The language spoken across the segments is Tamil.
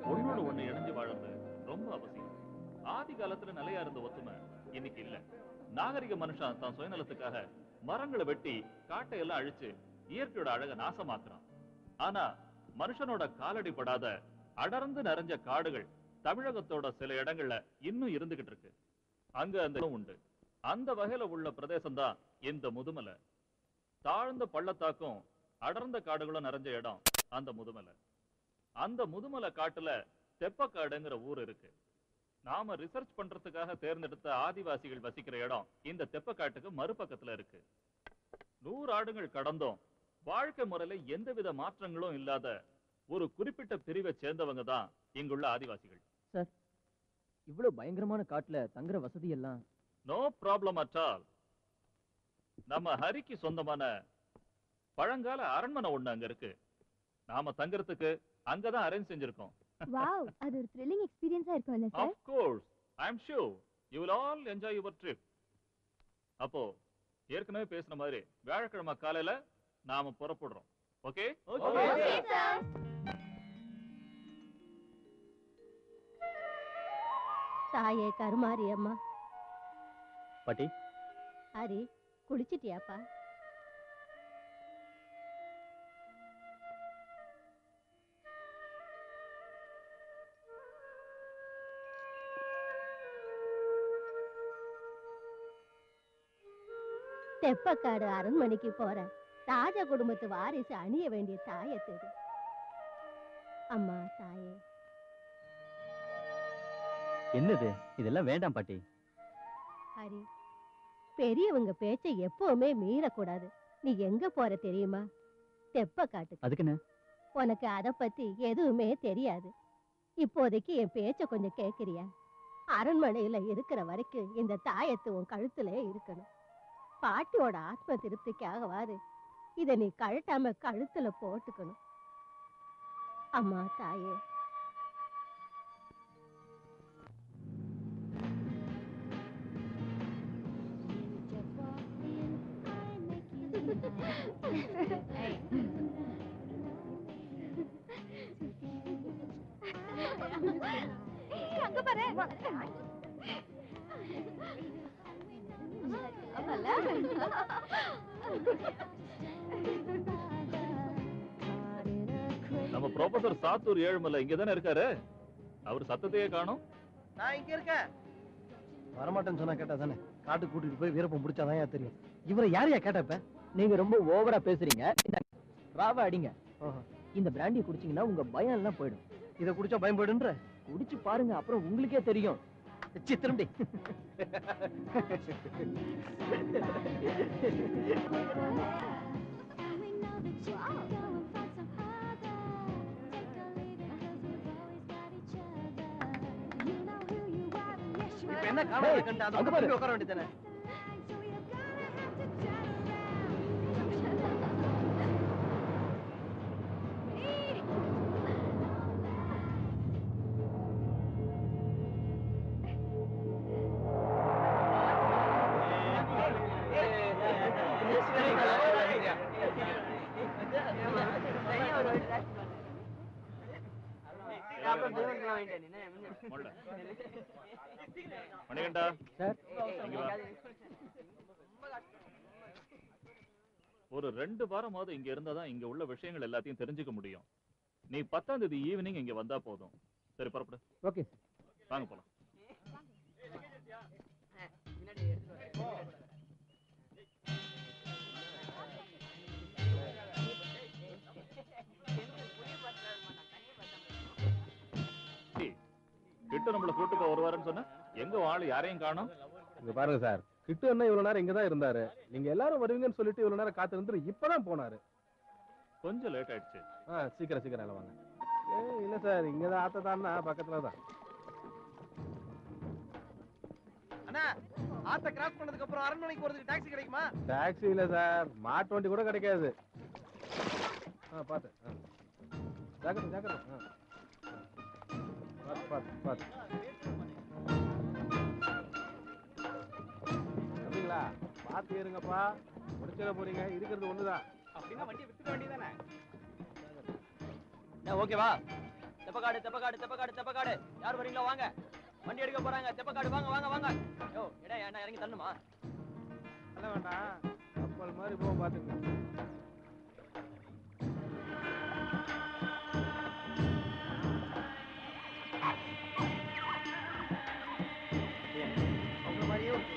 ஒண்ணோட ஒண்ணு இணைஞ்சு வாழறது ரொம்ப அவசியம் ஆதி காலத்துல நிலையா இருந்த ஒத்துமை இன்னைக்கு இல்ல நாகரிக மனுஷன் தான் சுயநலத்துக்காக மரங்களை வெட்டி காட்டை எல்லாம் அழிச்சு இயற்கையோட அழக நாசமாக்குறான் ஆனா மனுஷனோட காலடி படாத அடர்ந்து நிறைஞ்ச காடுகள் தமிழகத்தோட சில இடங்கள்ல இன்னும் இருந்துகிட்டு இருக்கு அங்க அந்த இடம் உண்டு அந்த வகையில உள்ள பிரதேசம் தான் இந்த முதுமலை தாழ்ந்த பள்ளத்தாக்கும் அடர்ந்த காடுகளும் நிறைஞ்ச இடம் அந்த முதுமலை அந்த முதுமலை காட்டுல தெப்பக்காடுங்கிற ஊர் இருக்கு நாம ரிசர்ச் பண்றதுக்காக தேர்ந்தெடுத்த ஆதிவாசிகள் வசிக்கிற இடம் இந்த தெப்பக்காட்டுக்கு மறுபக்கத்துல இருக்கு நூறு ஆண்டுகள் கடந்தும் வாழ்க்கை முறையில எந்தவித மாற்றங்களும் இல்லாத ஒரு குறிப்பிட்ட பிரிவை சேர்ந்தவங்க தான் இங்குள்ள ஆதிவாசிகள் இவ்வளவு பயங்கரமான காட்டுல தங்குற வசதி எல்லாம் நோ ப்ராப்ளம் அட் ஆல் நம்ம ஹரிக்கு சொந்தமான பழங்கால அரண்மனை ஒண்ணு அங்க இருக்கு நாம தங்குறதுக்கு அங்கதான் அரேஞ்ச் செஞ்சிருக்கோம் வாவ் அது ஒரு த்ரில்லிங் எக்ஸ்பீரியன்ஸா இருக்கும்ல sir of course I am sure you will all enjoy your trip அப்போ ஏற்கனவே பேசின மாதிரி வியாழக்கிழமை காலையில நாம புறப்படுறோம் ஓகே தாயே கருமாரி அம்மா பாட்டி ஹரி குளிச்சிட்டியாப்பா தெப்பக்காடு அரண்மனைக்கு போற ராஜ குடும்பத்து வாரிசு அணிய வேண்டிய தாயை தெரு அம்மா தாயே என்னது இதெல்லாம் வேண்டாம் பாட்டி ஹரி பெரியவங்க பேச்சை எப்பவுமே மீறக்கூடாது நீ எங்க போற தெரியுமா தெப்ப காட்டுக்கு அதுக்கு என்ன உனக்கு அத பத்தி எதுவுமே தெரியாது இப்போதைக்கு என் பேச்ச கொஞ்சம் கேக்குறியா அரண்மனையில இருக்கிற வரைக்கும் இந்த தாயத்து உன் கழுத்துல இருக்கணும் பாட்டியோட ஆத்ம திருப்திக்காகவாது இத நீ கழட்டாம கழுத்துல போட்டுக்கணும் அம்மா தாயே அங்க பாரு நம்ம ப்ரொஃபசர் சாத்தூர் ஏழுமலை இங்க தானே இருக்காரு அவர் சத்தத்தையே காணும் நான் இங்க இருக்கேன் வரமாட்டேன்னு சொன்னா கேட்டா தானே காட்டு கூட்டிட்டு போய் வீரப்பம் முடிச்சாதான் தெரியும் இவரை யாரையா கேட்ட இப்ப நீங்க ரொம்ப ஓவரா பேசுறீங்க இந்த ராவ அடிங்க ஓஹோ. இந்த பிராண்டி குடிச்சீங்கன்னா உங்க பயம் எல்லாம் போயிடும் இத குடிச்சா பயன்படுன்ற குடிச்சு பாருங்க அப்புறம் உங்களுக்கே தெரியும் சி திரும்பி இப்ப என்ன காணாத கண்டு அதை அங்க வந்து பாரு. திரும்பி உட்கார வேண்டியதானே மொள்ள. மணிகண்டா சார் இங்க வா. ஒரு ரெண்டு வாரமாவது இங்க இருந்தாதான் இங்க உள்ள விஷயங்கள் எல்லாத்தையும் தெரிஞ்சுக்க முடியும் நீ பத்தாம் தேதி ஈவினிங் இங்க வந்தா போதும் சரி புறப்படு ஓகே வாங்க போலாம் ஏய், கிட்ட நம்மள கூட்டு போக வருவாருன்னு சொன்ன எங்க உன் ஆளு யாரையும் காணோம் இங்க பாருங்க சார் கிட்டு அண்ணா இவ்வளவு நேரம் இங்கதான் இருந்தாரு நீங்க எல்லாரும் வருவீங்கன்னு சொல்லிட்டு இவ்வளவு நேரம் காத்து இருந்து இப்பதான் போனாரு கொஞ்சம் லேட் ஆயிடுச்சு ஆ சீக்கிரம் சீக்கிரம் எல்லாம் வாங்க ஏ இல்ல சார் இங்கதான் ஆத்த தானா பக்கத்துல தான் அண்ணா ஆத்த கிராஸ் பண்ணதுக்கு அப்புறம் அரண்மனைக்கு போறதுக்கு டாக்ஸி கிடைக்குமா டாக்ஸி இல்ல சார் மாட்டு வண்டி கூட கிடைக்காது ஆ பாத்து ஆ. ஜாக்கிரதை ஜாக்கிரதை ஆ. ஆ. பாத்து பாத்து பாத்து அப்படிங்களா பாத்து ஏறுங்கப்பா முடிச்சிட போறீங்க இருக்கிறது ஒண்ணுதான் அப்படின்னா வண்டி வித்துக்க வேண்டியதானே ஓகேவா தெப்பக்காடு தெப்பக்காடு தெப்பக்காடு தெப்பக்காடு யார் வரீங்களோ வாங்க வண்டி எடுக்க போறாங்க தெப்பக்காடு வாங்க வாங்க வாங்க யோ எடா என்ன இறங்கி தள்ளுமா அல்ல வேண்டாம் கப்பல் மாதிரி போக பாத்துங்க அவங்க மாதிரியே ஒரு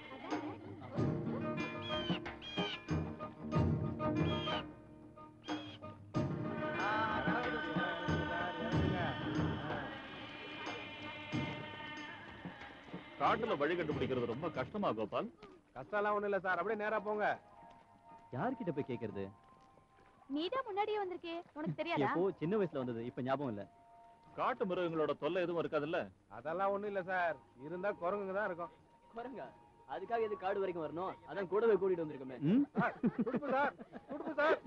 காட்டுல வழி கண்டுபிடிக்கிறது ரொம்ப கஷ்டமா கோபால் கஷ்டம்லாம் ஒண்ணும் இல்ல சார் அப்படியே நேரா போங்க யார்கிட்ட போய் கேக்குறது நீதான் முன்னாடியே வந்திருக்கே உனக்கு தெரியாதா எப்போ சின்ன வயசுல வந்தது இப்ப ஞாபகம் இல்ல காட்டு மிருகங்களோட தொல்லை எதுவும் இருக்காதுல்ல அதெல்லாம் ஒண்ணும் இல்ல சார் இருந்தா குரங்குங்க தான் இருக்கும் குரங்க அதுக்காக எது காடு வரைக்கும் வரணும் அதான் கூடவே கூட்டிட்டு வந்திருக்கோமே சார், துடுப்பு சார் துடுப்பு சார்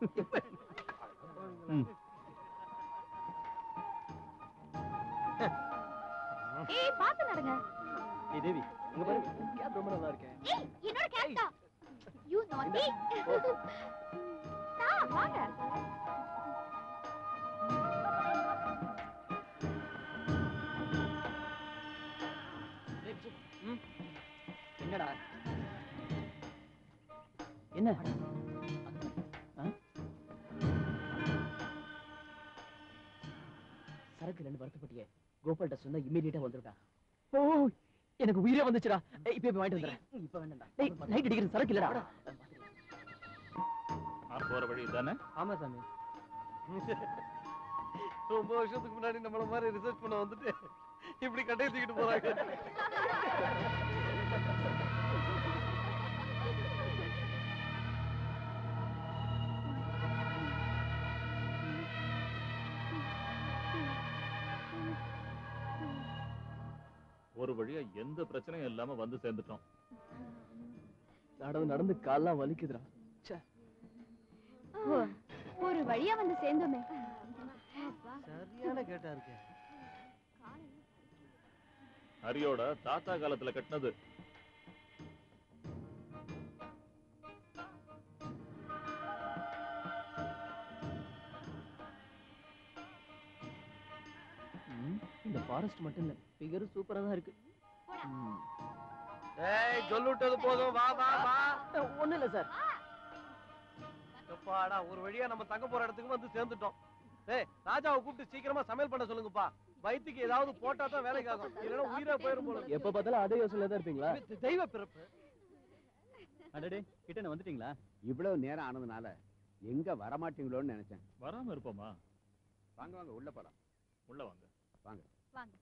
ஏய் பாத்து நடங்க ஏய் தேவி இங்க பாரு கேப் ரொம்ப நல்லா இருக்கேன் ஏய் என்னோட கேப் தான் யூ நாட்டி தா வாங்க என்னடா என்ன சரக்கு ரெண்டு வருத்தப்பட்டியே கோபால்ட்ட சொன்னா இம்மீடியட்டா வந்துருடா ஓ எனக்கு உயிரே வந்துச்சுடா ஏய், இப்ப போய் வாங்கிட்டு வந்துடுறேன் இப்ப வேண்டாம்டா டேய் நைட் அடிக்கிற சரக்கு இல்லடா நான் போற வழி தானே ஆமா சாமி ரொம்ப வருஷத்துக்கு முன்னாடி நம்மள மாதிரி ரிசர்ச் பண்ண வந்துட்டு இப்படி கட்டையை தூக்கிட்டு போறாங்க ஒரு வழியா எந்த பிரச்சனையும் இல்லாம வந்து சேர்ந்துட்டோம் நடந்து நடந்து கால்லாம் வலிக்குதுடா ஓ, ஒரு வழியா வந்து சேர்ந்தோமே சரியான கேட்டா இருக்கு ஹரியோட தாத்தா காலத்துல கட்டினது ம், இந்த ஃபாரஸ்ட் மட்டும் இல்ல ஃபிகர் சூப்பரா தான் இருக்கு ம். ஏய் சொல்லுட்டது போதும் வா வா வா ஒண்ணும் இல்ல சார் எப்பாடா ஒரு வழியா நம்ம தங்க போற இடத்துக்கு வந்து சேர்ந்துட்டோம் ஏய் ராஜாவை கூப்பிட்டு சீக்கிரமா சமையல் பண்ண சொல்லுங்கப்பா வயித்துக்கு ஏதாவது போட்டா தான் வேலைக்கு ஆகும் இல்லைன்னா உயிரே போயிரும் போல இருக்கு. எப்ப பார்த்தாலும் அதே யோசனையில தான் இருப்பீங்களா இது தெய்வ பிறப்பு அடடே கிட்ட வந்துட்டீங்களா இவ்வளவு நேரம் ஆனதுனால எங்க வரமாட்டீங்களோன்னு நினைச்சேன் வராம இருப்போமா வாங்க வாங்க உள்ள போலாம் உள்ள வாங்க வாங்க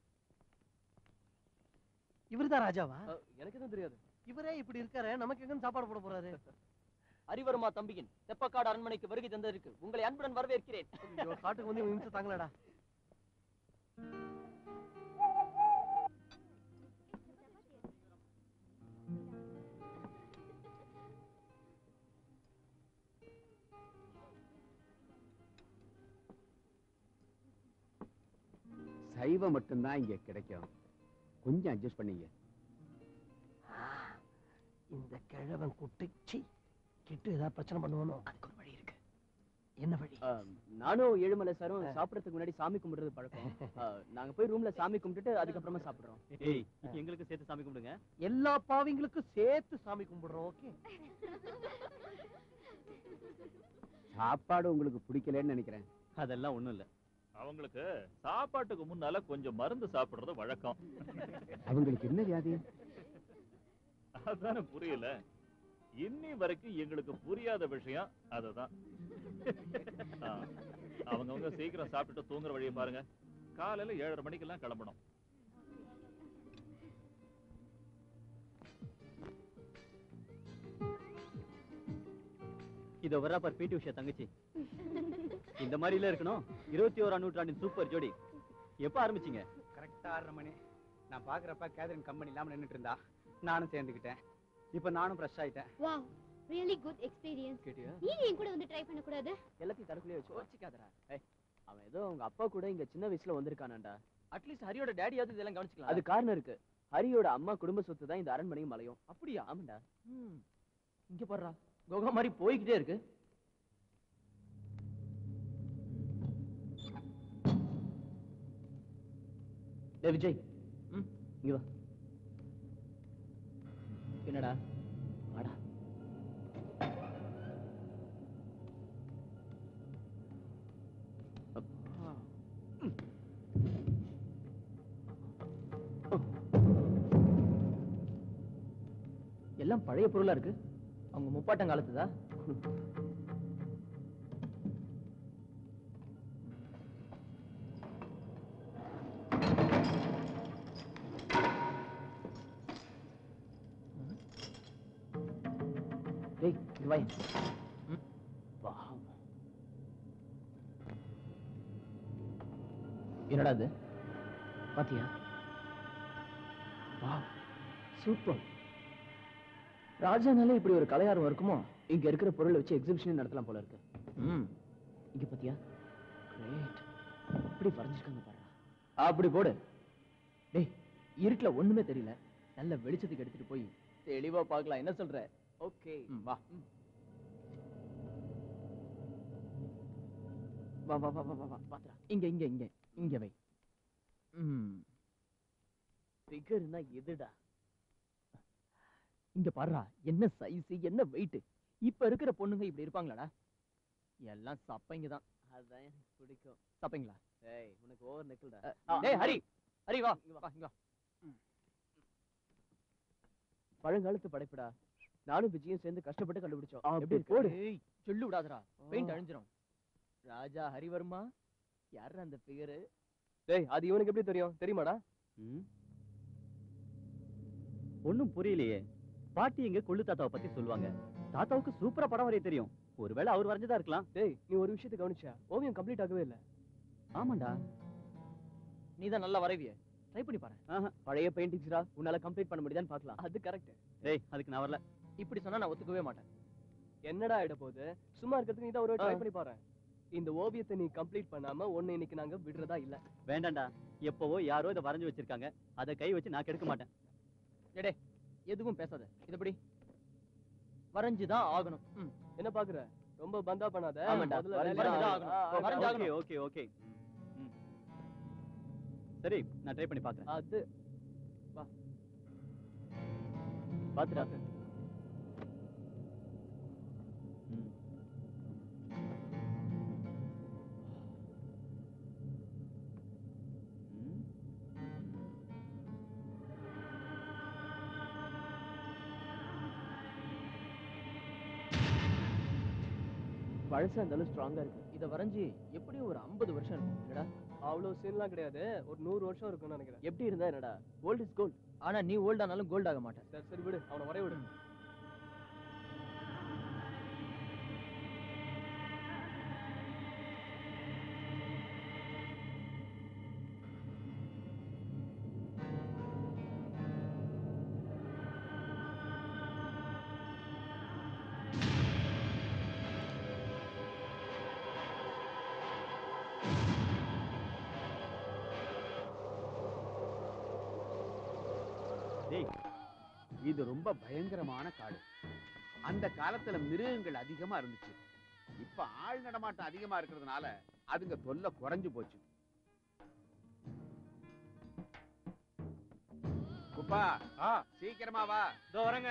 இவர்தான் ராஜாவா எனக்கு தான் தெரியாது இவரே இப்படி இருக்காரு நமக்கு எங்க சாப்பாடு போட போறாரு அரிவர்மா தம்பியின் தெப்பக்காடு அரண்மனைக்கு வருகை தந்ததற்கு உங்களை அன்புடன் வரவேற்கிறேன் ஐயோ, காட்டுக்கு வந்து இவங்க நிமிஷம் தாங்களடா சைவம் மட்டும்தான் இங்க கிடைக்கும் கொஞ்சம் அட்ஜஸ்ட் பண்ணீங்க இந்த கிழவன் குட்டிச்சி கிட்டு ஏதாவது பிரச்சனை பண்ணுவானோ அதுக்கு ஒரு வழி இருக்கு என்ன வழி நானும் ஏழுமலை சாரும் சாப்பிடறதுக்கு முன்னாடி சாமி கும்பிடுறது பழக்கம் ஆ, நாங்க போய் ரூம்ல சாமி கும்பிட்டுட்டு அதுக்கப்புறமா சாப்பிடுறோம் ஏய் எங்களுக்கு சேர்த்து சாமி கும்பிடுங்க எல்லா பாவிங்களுக்கும் சேர்த்து சாமி கும்பிடுறோம் ஓகே சாப்பாடு உங்களுக்கு பிடிக்கலன்னு நினைக்கிறேன் அதெல்லாம் ஒண்ணும் இல்ல அவங்களுக்கு சாப்பாட்டுக்கு முன்னால கொஞ்சம் மருந்து சாப்பிடுறது வழக்கம் அவங்களுக்கு என்ன வியாதி அதானே புரியல இன்னி வரைக்கும் எங்களுக்கு புரியாத விஷயம் அதுதான் ஆ, அவங்கவங்க சீக்கிரம் சாப்பிட்டுட்டு தூங்குற வழியை பாருங்க காலையில ஏழரை மணிக்கெல்லாம் கிளம்பணும் இதோ வரா பார் பிடி உஷா தங்கச்சி இந்த மாதிரில இருக்கணும் இருபத்தி ஓராம் நூற்றாண்டின் சூப்பர் ஜோடி எப்ப ஆரம்பிச்சீங்க கரெக்டா ஆறரை மணி நான் பாக்குறப்ப கேதரின் கம்பெனி இல்லாம நின்னுட்டு இருந்தா நானும் சேர்ந்துக்கிட்டேன் இப்ப நானும் ஃப்ரெஷ் ஆயிட்டேன் வாவ் ரியலி குட் எக்ஸ்பீரியன்ஸ் கேட்டியா நீ என் கூட வந்து ட்ரை பண்ண கூடாது எல்லாத்தையும் தரக்குள்ளே வச்சு வச்சுக்காதடா ஏய் அவன் ஏதோ உங்க அப்பா கூட இங்க சின்ன வயசுல வந்திருக்கானாண்டா அட்லீஸ்ட் ஹரியோட டேடியாவது இதெல்லாம் கவனிச்சுக்கலாம் அது காரணம் இருக்கு ஹரியோட அம்மா குடும்ப சொத்து தான் இந்த அரண்மனையும் மலையும் அப்படியா ஆமாண்டா இங்க பாருடா கோகா மாதிரி போய்கிட்டே இருக்கு ஏ விஜய் ம் இங்க வா என்னடா வாடா அப்பா. ம். ஓ. எல்லாம் பழைய பொருளா இருக்கு அவங்க முப்பாட்டங்காலத்துதா டேய் இங்க வாய் ம். வா என்னடா இது பாத்தியா வா சூப்பர் ராஜானாலே இப்படி ஒரு கலையாரம் இருக்குமோ இங்க இருக்கிற பொருளை வச்சு எக்ஸிபிஷன் நடத்தலாம் போல இருக்கு ம் இங்க பாத்தியா கிரேட் இப்படி வரைஞ்சிருக்காங்க பாரு அப்படி போடு டேய் இருட்டுல ஒண்ணுமே தெரியல நல்ல வெளிச்சத்துக்கு எடுத்துட்டு போய் தெளிவா பார்க்கலாம் என்ன சொல்ற ஓகே வா ம். வா வா வா வா வா வா பாத்துடா இங்க இங்க இங்க இங்க வை ம் ஃபிகர்னா எதுடா இங்க பாருடா என்ன சைஸ் என்ன வெயிட் இப்ப இருக்கிற பொண்ணுங்க இப்படி இருப்பாங்களாடா எல்லாம் சப்பைங்க தான் அதான் எனக்கு பிடிக்கும் சப்பைங்களா ஏய் உனக்கு ஓவர் நெக்கில்டா டேய் ஹரி ஹரி வா இங்க வா இங்க வா பழங்காலத்து படைப்புடா நானும் விஜயும் சேர்ந்து கஷ்டப்பட்டு கண்டுபிடிச்சோம் எப்படி இருக்கு போடு சொல்லு விடாதடா பெயிண்ட் அழிஞ்சிரும் ராஜா ஹரிவர்மா யார் அந்த ஃபிகரு டேய் அது இவனுக்கு எப்படி தெரியும் தெரியுமாடா ஒண்ணும் புரியலையே பாட்டி எங்க கொள்ளு தாத்தாவை பத்தி சொல்லுவாங்க தாத்தாவுக்கு சூப்பரா படம் வரைய தெரியும் ஒருவேளை அவர் வரைஞ்சதா இருக்கலாம் டேய் நீ ஒரு விஷயத்தை கவனிச்சா ஓவியம் கம்ப்ளீட் ஆகவே இல்ல ஆமாண்டா நீ தான் நல்லா வரைவிய ட்ரை பண்ணி பாரு ஆஹா. பழைய பெயிண்டிங்ஸ்டா உன்னால கம்ப்ளீட் பண்ண முடியுதான்னு பார்க்கலாம் அது கரெக்ட் டேய் அதுக்கு நான் வரல இப்படி சொன்னா நான் ஒத்துக்கவே மாட்டேன் என்னடா ஆயிட போகுது சும்மா இருக்கிறதுக்கு நீ தான் ஒரு ட்ரை ஆ. பண்ணி பாரு இந்த ஓவியத்தை நீ கம்ப்ளீட் பண்ணாம ஒண்ணு இன்னைக்கு நாங்க விடுறதா இல்ல வேண்டாம்டா எப்பவோ யாரோ இதை வரைஞ்சு வச்சிருக்காங்க அதை கை வச்சு நான் கெடுக்க மாட்டேன் எதுவும் பேசாத இதுபடி வரைஞ்சுதான் ஆகணும் ம். என்ன பாக்குற ரொம்ப பந்தா பண்ணாத ஆமாண்டா, முதல்ல வரைஞ்சு வேலையை தான் ஆரம்பி. ஆகணும். ஆ, வரைஞ்சு ஆ, ஆகணும். ஓகே ஓகே ஓகே ம். சரி நான் ட்ரை பண்ணி பார்க்கறேன் அது பாத்துடா ம். ம். பழசா இருந்தாலும் ஸ்ட்ராங்கா இருக்கு இத வரைஞ்சு எப்படியும் ஒரு 50 வருஷம் இருக்கும் என்னடா அவ்வளவு சீன்லாம் கிடையாது ஒரு நூறு வருஷம் இருக்கும்னு நினைக்கிறேன் எப்படி இருந்தா என்னடா கோல்ட் இஸ் கோல்ட் ஆனா நீ ஓல்ட் ஆனாலும் கோல்ட் ஆக மாட்டேன் சரி சரி விடு அவனை வரைய விடு டேய் இது ரொம்ப பயங்கரமான காடு அந்த காலத்துல மிருகங்கள் அதிகமா இருந்துச்சு இப்ப ஆள் நடமாட்டம் அதிகமா இருக்கிறதுனால அதுங்க தொல்லை குறைஞ்சு போச்சு குப்பா ஆ சீக்கிரமா வா இதோ வரேங்க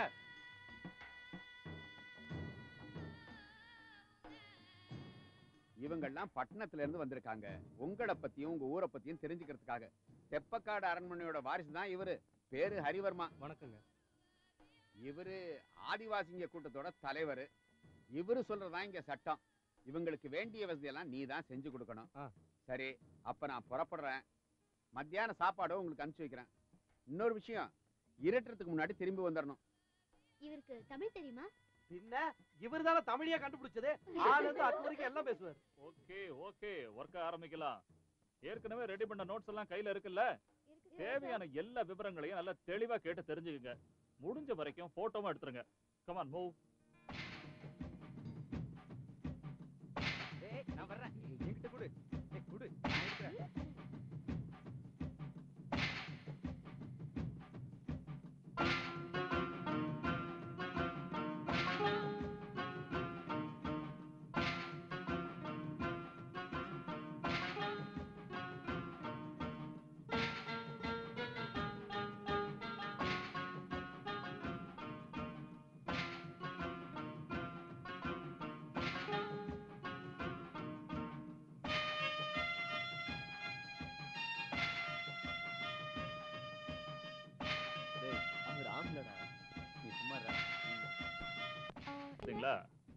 இவங்கெல்லாம் பட்டணத்துல இருந்து வந்திருக்காங்க உங்களை பத்தியும் உங்க ஊரை பத்தியும் தெரிஞ்சுக்கிறதுக்காக தெப்பக்காடு அரண்மனையோட வாரிசு தான் இவரு பேரு ஹரிவர்மா வணக்கங்க இவரு ஆதிவாசிங்க கூட்டத்தோட தலைவர் இவரு சொல்றதுதான் இங்க சட்டம் இவங்களுக்கு வேண்டிய வசதியெல்லாம் நீ தான் செஞ்சு கொடுக்கணும் ஆ. சரி அப்ப நான் புறப்படுறேன் மத்தியான சாப்பாடும் உங்களுக்கு அனுப்பிச்சு வைக்கிறேன் இன்னொரு விஷயம் இருட்டுறதுக்கு முன்னாடி திரும்பி வந்துடணும் இவருக்கு தமிழ் தெரியுமா பின்ன இவர் தானே தமிழையே கண்டுபிடிச்சது ஆளு இருந்து அது வரைக்கும் எல்லாம் பேசுவார் ஓகே ஓகே ஒர்க்க ஆரம்பிக்கலாம் ஏற்கனவே ரெடி பண்ண நோட்ஸ் எல்லாம் கையில இருக்குல்ல தேவையான எல்லா விவரங்களையும் நல்லா தெளிவா கேட்டு தெரிஞ்சுக்குங்க முடிஞ்ச வரைக்கும் போட்டோவும் எடுத்துருங்க கமான் மூவ் ஏய், நான் வர்றேன் என்கிட்ட கொடு ஏய், கொடு நான் எடுக்கிறேன்.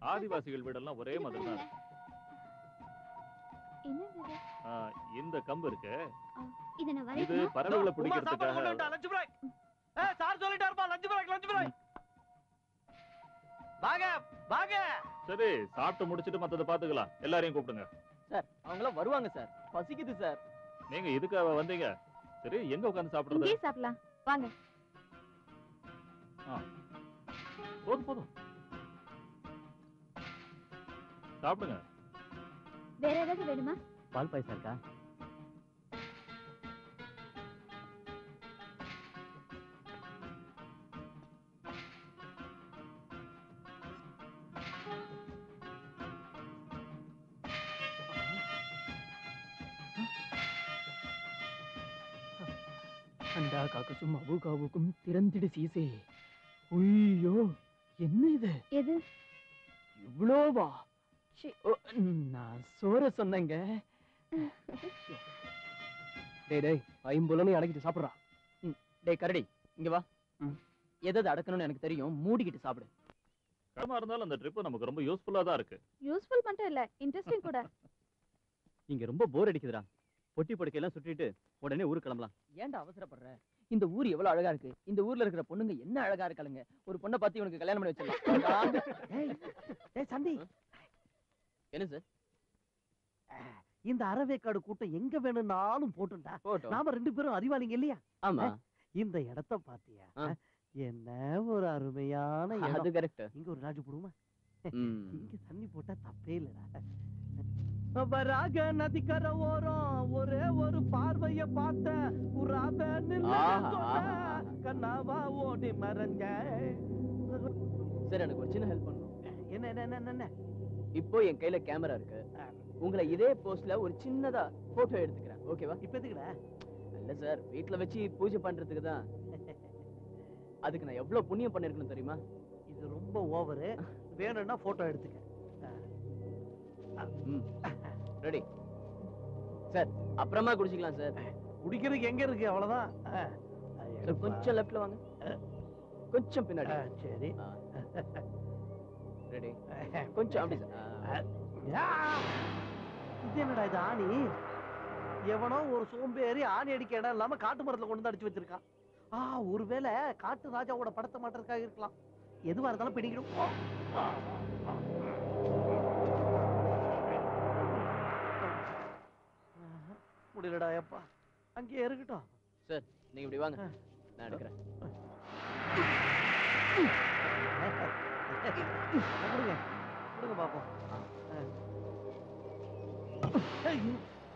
ஆதிவாசிகள் வீடெல்லாம் ஒரே மாதிரி தான் இருக்கு என்னது இது? ஆ, இந்த கம்பு இருக்கு இதை நான் இது வரைக்கணும் பறவைகளை உமா சாப்பாடு கொண்டு பிடிக்கிறதுக்காக வந்துட்டா லஞ்ச் பிரேக் ஏ சார் சொல்லிட்டாருப்பா லஞ்ச் பிரேக் லஞ்ச் பிரேக் வாங்க வாங்க சரி சாப்பிட்டு முடிச்சிட்டு மத்தத பாத்துக்கலாம் எல்லாரையும் கூப்பிடுங்க சார் அவங்களாம் வருவாங்க சார் பசிக்குது சார் நீங்க இதுக்காக வந்தீங்க சரி எங்க உட்கார்ந்து சாப்பிடுறது இங்கேயே சாப்பிடலாம் வாங்க போதும் போதும் சாப்பிடுங்க வேற ஏதாவது வேணுமா பால் பாயசம் இருக்கா அண்டா காக்கசும் அபுகாவுக்கும் திறந்திடு சீசே ஐயோ என்ன இது எது இவ்வளோவா சி. ஓ, நான் சோற சொன்னேங்க டேய் டேய் ஐம்புலன்னு அடக்கிட்டு சாப்பிட்றா ம், டேய் கரடி இங்க வா எதை அடக்கணும்னு எனக்கு தெரியும் மூடிக்கிட்டு சாப்பிடு கடமா இருந்தாலும் அந்த ட்ரிப் நமக்கு ரொம்ப யூஸ்ஃபுல்லா தான் இருக்கு யூஸ்ஃபுல் மட்டும் இல்ல இன்ட்ரெஸ்டிங் கூட இங்க ரொம்ப போர் அடிக்குதுடா பொட்டி படுக்கையெல்லாம் சுட்டிட்டு உடனே ஊருக்கு கிளம்பலாம் ஏன்டா அவசரப்படுற இந்த ஊர் எவ்வளவு அழகா இருக்கு இந்த ஊர்ல இருக்கிற பொண்ணுங்க என்ன அழகா இருக்காளுங்க ஒரு பொண்ணை பார்த்து இவனுக்கு கல்யாணம் பண்ணி வச்சிடலாம் டேய் டேய் சந்தி என்ன சார் இந்த அறவேக்காடு கூட்டம் எங்க வேணும்னாலும் போட்டுண்டா போட்டோம் நாம ரெண்டு பேரும் அறிவாளிங்க இல்லையா ஆமா இந்த இடத்த பாத்தியா ஆ. என்ன ஒரு அருமையான அது இடம் கரெக்ட் இங்க ஒரு ராஜு போடுமா இங்க தண்ணி போட்டா தப்பே இல்லடா வராக நதிக்கர ஓரம் ஒரே ஒரு பார்வைய பார்த்த உறாவ ஆஹா, ஆஹா, ஆஹா. கண்ணாவா ஓடி மறைஞ்ச சரி எனக்கு ஒரு சின்ன ஹெல்ப் பண்ணணும் என்ன என்ன என்ன, என்ன என்ன இப்போ என் கையில கேமரா இருக்கு உங்களை இதே போஸ்ட்ல ஒரு சின்னதா போட்டோ எடுத்துக்கிறேன் ஓகேவா இப்ப எதுக்குடா இல்ல சார் வீட்ல வச்சு பூஜை பண்றதுக்கு தான் அதுக்கு நான் எவ்வளவு புண்ணியம் பண்ணிருக்கணும் தெரியுமா இது ரொம்ப ஓவரு வேணும்னா போட்டோ எடுத்துக்க ரெடி சார் அப்புறமா குடிச்சுக்கலாம் சார் குடிக்கிறதுக்கு எங்க இருக்கு அவ்வளவுதான் ஆ. சார், கொஞ்சம் லெஃப்ட்ல வாங்க கொஞ்சம் பின்னாடி ஆ, சரி ரெடி கொஞ்சம் அப்படி சார் ஆ. ஆ! இது என்னடா இது ஆணி எவனோ ஒரு சோம்பேறி ஆணி அடிக்க இடம் இல்லாம காட்டு மரத்துல கொண்டு வந்து அடிச்சு வச்சிருக்கான் ஆ ஒருவேளை காட்டு ராஜாவோட படத்தை மாட்டுறதுக்காக இருக்கலாம் எதுவா இருந்தாலும் பிடிக்கணும் ஆஹா, முடியலடா எப்பா அங்கேயே இருக்கட்டும் சார் நீங்க இப்படி வாங்க நான் எடுக்கிறேன் கொடுங்க கொடுங்க பாப்போம் ஐயோ.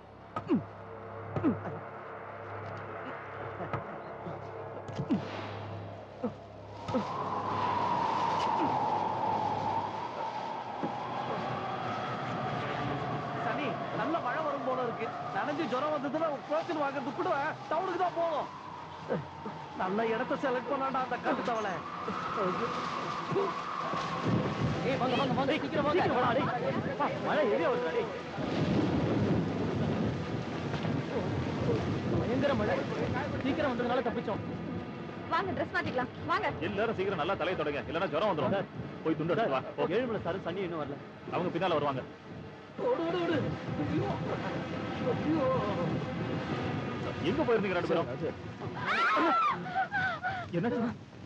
சனி நல்ல மழை வரும் போல இருக்கு நனைஞ்சு ஜுரம் வந்ததுன்னா புரோச்சன் வாங்குறது கூட டவுனுக்கு தான் போகும் நல்ல இடத்த செலக்ட் பண்ணாண்டா அந்த கட்டு தவளை ஏய் வாங்க வாங்க வாங்க சீக்கிரம் வாங்க சீக்கிரம் வாடா, டேய். அப்பா, மழை எரிய வருது டேய் பயங்கர மழை சீக்கிரம் வந்ததுனால தப்பிச்சோம் வாங்க ட்ரெஸ் மாத்திக்கலாம் வாங்க எல்லாரும் சீக்கிரம் நல்லா தலையை தொடங்க இல்லைன்னா ஜுரம் வந்துடும் போய் துண்டு எடுத்து வா போ. ஏழுமலை சார் தண்ணி இன்னும் வரல அவங்க பின்னால வருவாங்க ஓடு ஓடு ஓடு ஐயோ ஐயோ எங்க போயிருந்தீங்க ரெண்டு பேரும் என்ன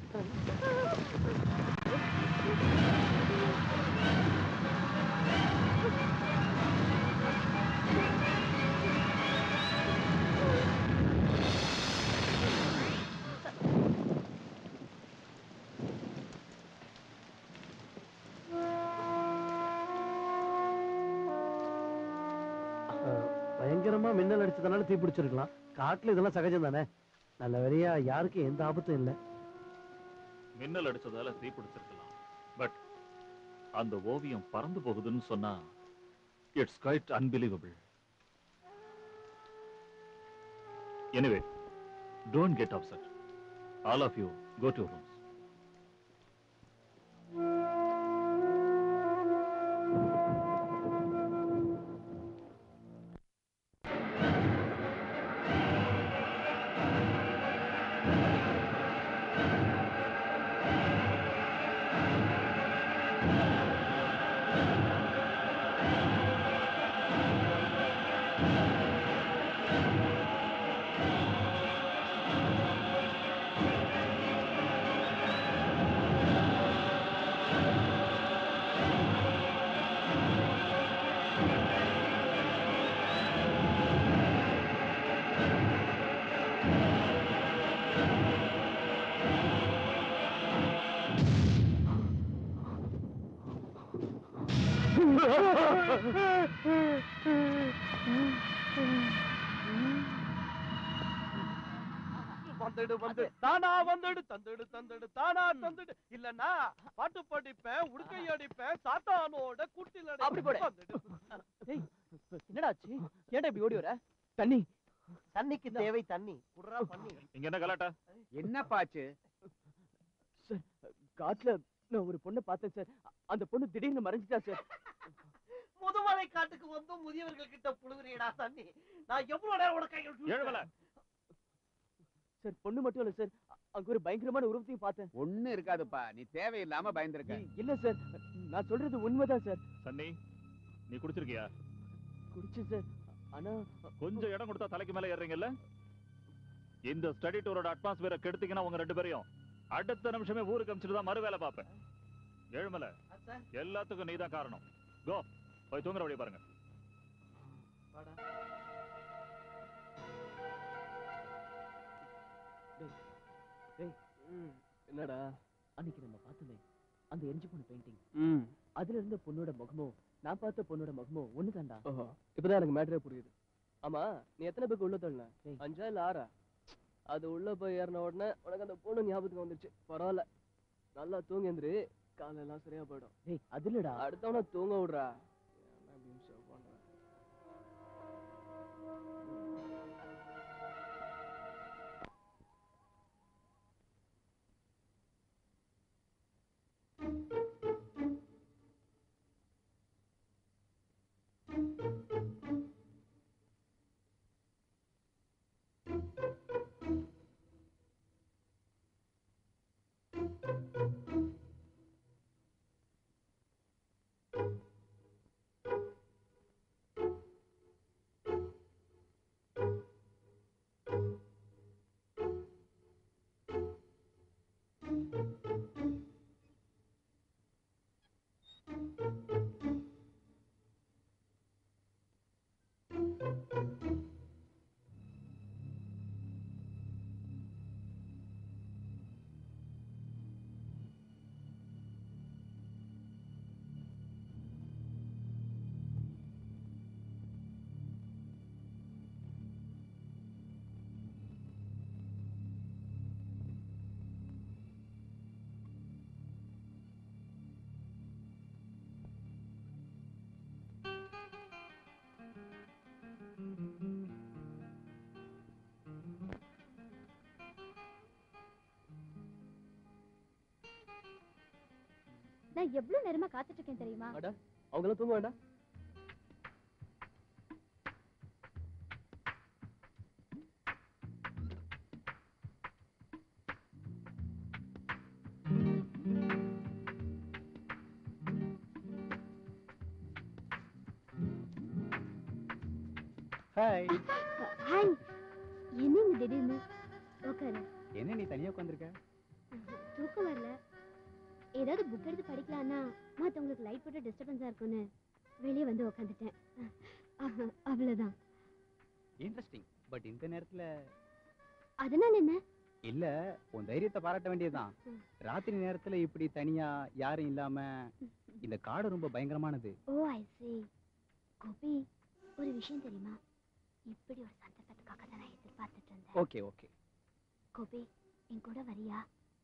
பயங்கரமா மின்னல் அடிச்சதுனால தீ பிடிச்சிருக்கலாம் காட்டுல இதெல்லாம் சகஜம் தானே நல்ல வேலையா யாருக்கும் எந்த ஆபத்தும் இல்லை மின்னல் அடிச்சதால தீ பிடிச்சிருக்கலாம் பட் அந்த ஓவியம் பறந்து போகுதுன்னு சொன்னா it's quite unbelievable anyway don't get upset all of you go to rooms வந்துடு வந்து தானா வந்துடு தந்துடு தந்துடு தானா தந்துடு இல்லன்னா பாட்டு படிப்பேன் உடுக்கை அடிப்பேன் சாத்தானோட கூட்டில் அப்படி போடு. ஏய் என்னடா ஆச்சு ஏன்டா இப்படி ஓடி வர தண்ணி தண்ணிக்கு தேவை தண்ணி குடுறா பண்ணி இங்க என்ன கலாட்டா என்னப்பாச்சு சார் காட்டுல நான் ஒரு பொண்ணை பார்த்தேன் சார் அ- அந்த பொண்ணு திடீர்னு மறைஞ்சிட்டா சார் முதுமலை காட்டுக்கு வந்து முதியவர்கள் கிட்ட புழுகுறியடா தண்ணி நான் எவ்வளவு நேரம் உனக்கு கைகள் ஏழுமலை சார் பொண்ணு மட்டும் இல்ல சார் அ- அங்க ஒரு பயங்கரமான உருவத்தையும் பார்த்தேன் ஒண்ணு இருக்காதுப்பா நீ தேவையில்லாம பயந்துருக்க இ- இல்ல சார் நான் சொல்றது உண்மைதான் சார் சன்னி நீ குடிச்சிருக்கியா குடிச்சேன் சார் ஆனா கொஞ்சம் இடம் கொடுத்தா தலைக்கு மேல ஏறுறீங்கல்ல இந்த ஸ்டடி டூரோட அட்மாஸ்பியரை கெடுத்தீங்கன்னா உங்க ரெண்டு பேரையும் அடுத்த நிமிஷமே ஊருக்கு அமிச்சிட்டு தான் மறு வேலை பார்ப்பேன் ஏழுமலை சார் எல்லாத்துக்கும் நீதான் காரணம் கோ போய் தூங்குற வழியை பாருங்க வாடா ம், என்னடா அன்னைக்கு நம்ம பார்த்தோமே அந்த எரிஞ்சு போன பெயிண்டிங் ம் அதுல இருந்த பொண்ணோட முகமும் நான் பார்த்த பொண்ணோட முகமும் ஒண்ணுதான்டா ஓஹோ இப்பதான் எனக்கு மேட்டரே புரியுது ஆமா நீ எத்தனை பேருக்கு உள்ள தள்ளின ஏய். அஞ்சா இல்ல ஆறா அது உள்ள போய் ஏறின உடனே உனக்கு அந்த பொண்ணு ஞாபகத்துக்கு வந்துருச்சு பரவாயில்ல நல்லா தூங்கி எந்திரு காலெல்லாம் சரியா போயிடும் டேய் அது இல்லடா அடுத்தவன தூங்க விடுறா என்ன இப்படி மிஸ் பண்ற நான் எவ்வளவு நேரமா காத்துட்டு இருக்கேன் தெரியுமா அட அவங்க எல்லாம் தூங்க வேண்டாம் ஹாய் ஹாய் என்னங்க திடீர்னு உட்காரு என்ன நீ தனியா உட்காந்துருக்க தூக்கம் வரல ஏதாவது புக் எடுத்து படிக்கலாம்னா மத்தவங்களுக்கு லைட் போட்டு டிஸ்டர்பன்ஸா இருக்கும்னு வெளியே வந்து உட்காந்துட்டேன் அவ்வளவுதான் இன்ட்ரெஸ்டிங் பட் இந்த நேரத்துல அதனால என்ன இல்ல உன் தைரியத்தை பாராட்ட வேண்டியதுதான் ம். ராத்திரி நேரத்துல இப்படி தனியா யாரும் இல்லாம இந்த காடு ரொம்ப பயங்கரமானது ஓ ஐ see கோபி ஒரு விஷயம் தெரியுமா இப்படி ஒரு சந்தர்ப்பத்துக்காக தான் நான் எதிர்பார்த்துட்டு இருந்தேன் ஓகே ஓகே கோபி என் கூட வரியா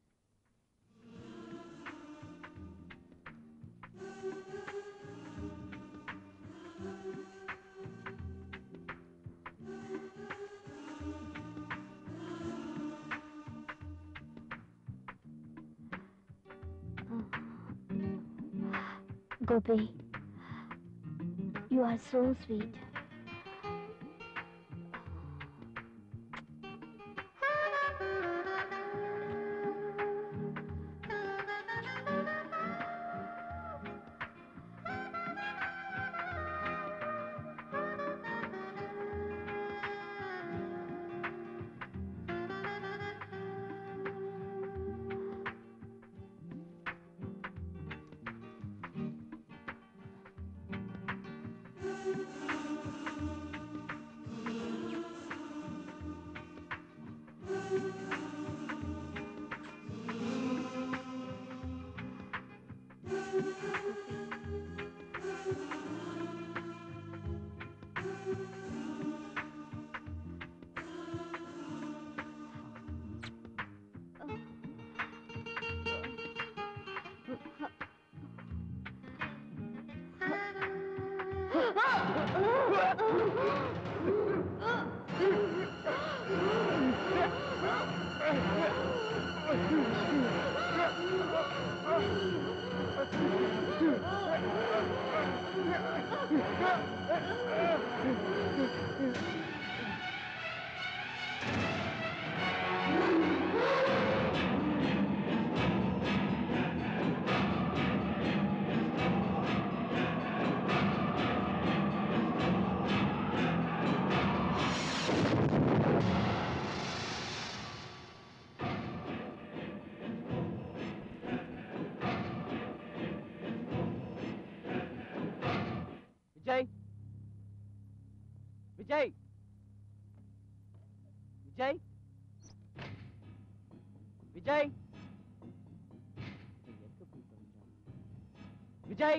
Gopi, you are so sweet. Vijay Vijay Vijay Vijay நீ எங்க போய் தொலைஞ்ச? விஜய்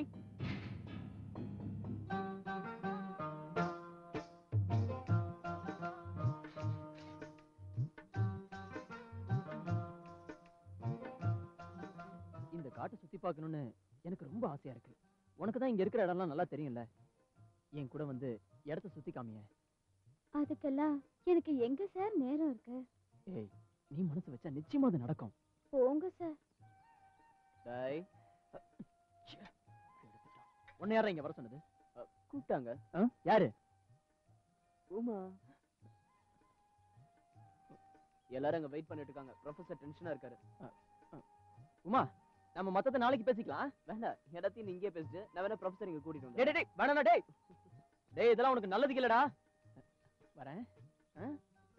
இந்த காட்டை சுத்தி பார்க்கணும்னு எனக்கு ரொம்ப ஆசையா இருக்கு உனக்கு தான் இங்க இருக்கிற இடம்லாம் நல்லா தெரியும்ல என் கூட வந்து இடத்த சுத்தி காமிய அதுக்கெல்லாம் எனக்கு எங்க சார் நேரம் இருக்கு ஏய் நீ மனசு வச்சா நிச்சயமா அது நடக்கும் போங்க சார் டேய் ச்சே, கெடுத்துட்டான். உன்னை யாரா இங்க வர சொன்னது அ, கூப்பிட்டாங்க ஆ? யாரு உமா எல்லாரும் அங்க வெயிட் பண்ணிட்டு இருக்காங்க ப்ரொஃபசர் டென்ஷனா இருக்காரு அ, அ. உமா நம்ம மத்தத நாளைக்கு பேசிக்கலாம் வேண்டாம் இடத்தையும் நீ இங்கே பேசிட்டு நான் வேணா ப்ரொஃபசர் இங்க கூட்டிட்டு வந்து டேய் டேய் வேணாடா டேய் டேய் இதெல்லாம் உனக்கு நல்லதுக்கு இல்லடா வரேன் ஆ?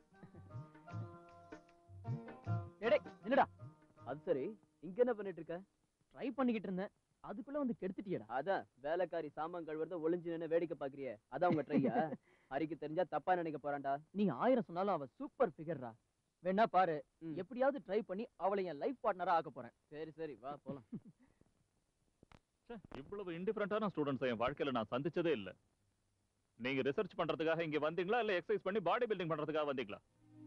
டேய் டேய் நில்லுடா அது சரி இங்க என்ன பண்ணிட்டு இருக்க ட்ரை பண்ணிக்கிட்டு இருந்தேன் அதுக்குள்ள வந்து கெடுத்துட்டியடா அதான் வேலைக்காரி சாமான் கழுவுறத ஒளிஞ்சு நின்னு வேடிக்கை பாக்குறியே அதான் உங்க ட்ரையா ஹரிக்கு தெரிஞ்சா தப்பா நினைக்க போறான்டா நீ ஆயிரம் சொன்னாலும் அவ சூப்பர் ஃபிகர்ரா வேணா பாரு எப்படியாவது ட்ரை பண்ணி அவளை என் லைஃப் பார்ட்னரா ஆக்க போறேன் சரி சரி வா போலாம் ச்சே, இவ்வளவு இன்டிஃபரண்டான ஸ்டூடெண்ட்ஸ் என் வாழ்க்கையில நான் சந்திச்சதே இல்ல நீங்க ரிசர்ச் பண்றதுக்காக இங்க வந்தீங்களா இல்ல எக்ஸசைஸ் பண்ணி பாடி பில்டிங் பண்றதுக்காக வந்தீங்களா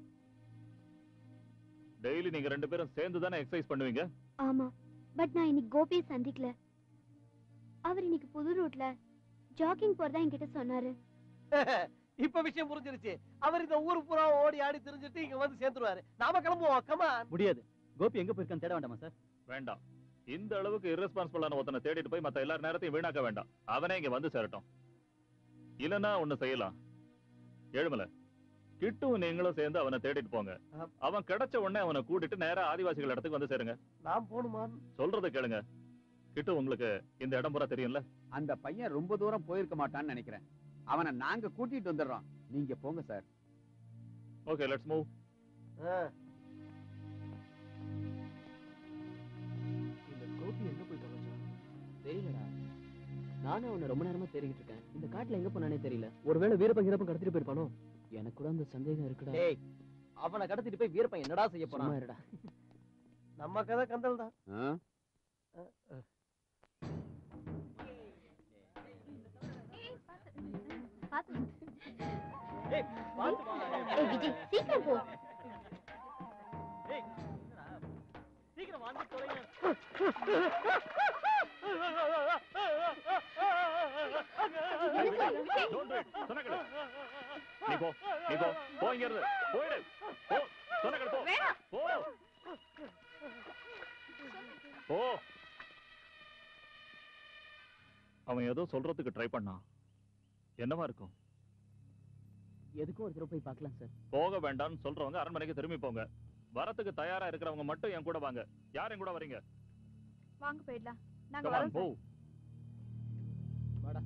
டெய்லி நீங்க ரெண்டு பேரும் சேர்ந்து தானே எக்ஸசைஸ் பண்ணுவீங்க ஆமா பட் நான் இன்னைக்கு கோபியை சந்திக்கல அவர் இன்னைக்கு புது ரூட்ல ஜாகிங் போறதா என்கிட்ட சொன்னாரு இப்ப விஷயம் புரிஞ்சிருச்சு அவர் இந்த ஊரு பூரா ஓடி ஆடி திரிஞ்சிட்டு இங்க வந்து சேர்ந்துருவாரு நாம கிளம்புவோம் கமான் முடியாது கோபி எங்க போயிருக்கான்னு தேட வேண்டாமா சார் வேண்டாம் இந்த அளவுக்கு irresponsible-ஆன ஒருத்தனை தேடிட்டு போய் மத்த எல்லார் நேரத்தையும் வீணாக்க வேண்டாம் அவனே இங்க வந்து சேரட்டும் இல்லனா ஒண்ணு செய்யலாம் ஏழுமலை கிட்டும் நீங்களும் சேர்ந்து அவனை தேடிட்டு போங்க ஆம். அவன் கிடைச்ச உடனே அவனை கூட்டிட்டு நேரா ஆதிவாசிகள் இடத்துக்கு வந்து சேருங்க நான் போணுமான் சொல்றத கேளுங்க கிட்டு உங்களுக்கு இந்த இடம் பூரா தெரியும்ல அந்த பையன் ரொம்ப தூரம் போயிருக்க மாட்டான்னு நினைக்கிறேன் அவனை நாங்க கூட்டிட்டு வந்துடுறோம் நீங்க போங்க சார் ஓகே லெட்ஸ் மூவ் இந்த கோபி எங்க போய் தொலைச்சான் தெரியலடா நானும் அவனை ரொம்ப நேரமா தேடிக்கிட்டு இருக்கேன் இந்த காட்டுல எங்க போனானே தெரியல ஒருவேளை வீரப்பன் வீரப்பன் கடத்திட்டு போயிருப்பானோ எனக்கு கூட அந்த சந்தேகம் இருக்குடா டேய் அவனை கடத்திட்டு போய் வீரப்பன் என்னடா செய்ய சும்மா போறான் இருடா நம்ம கதை கந்தல் தான் ஆ? ஏய் பாத்து வா ஏய் விஜய் சீக்கிரம் போ ஏய் சீக்கிரம் வந்து தொலைங்க Don't do it. சொன்னா கேளு. நீ போ நீ போ போ இங்க இருந்து போயிடு போ சொன்ன கேளு, போ போ போ அவன் ஏதோ சொல்றதுக்கு ட்ரை பண்ணான் என்னவா இருக்கும் எதுக்கும் ஒரு தடவை போய் பார்க்கலாம் சார் போக வேண்டாம்னு சொல்றவங்க அரண்மனைக்கு திரும்பி போங்க வரத்துக்கு தயாரா இருக்கிறவங்க மட்டும் என் கூட வாங்க யார் என் கூட வரீங்க வாங்க போயிடலாம் நாங்க Come on, வரோம் move. வாடா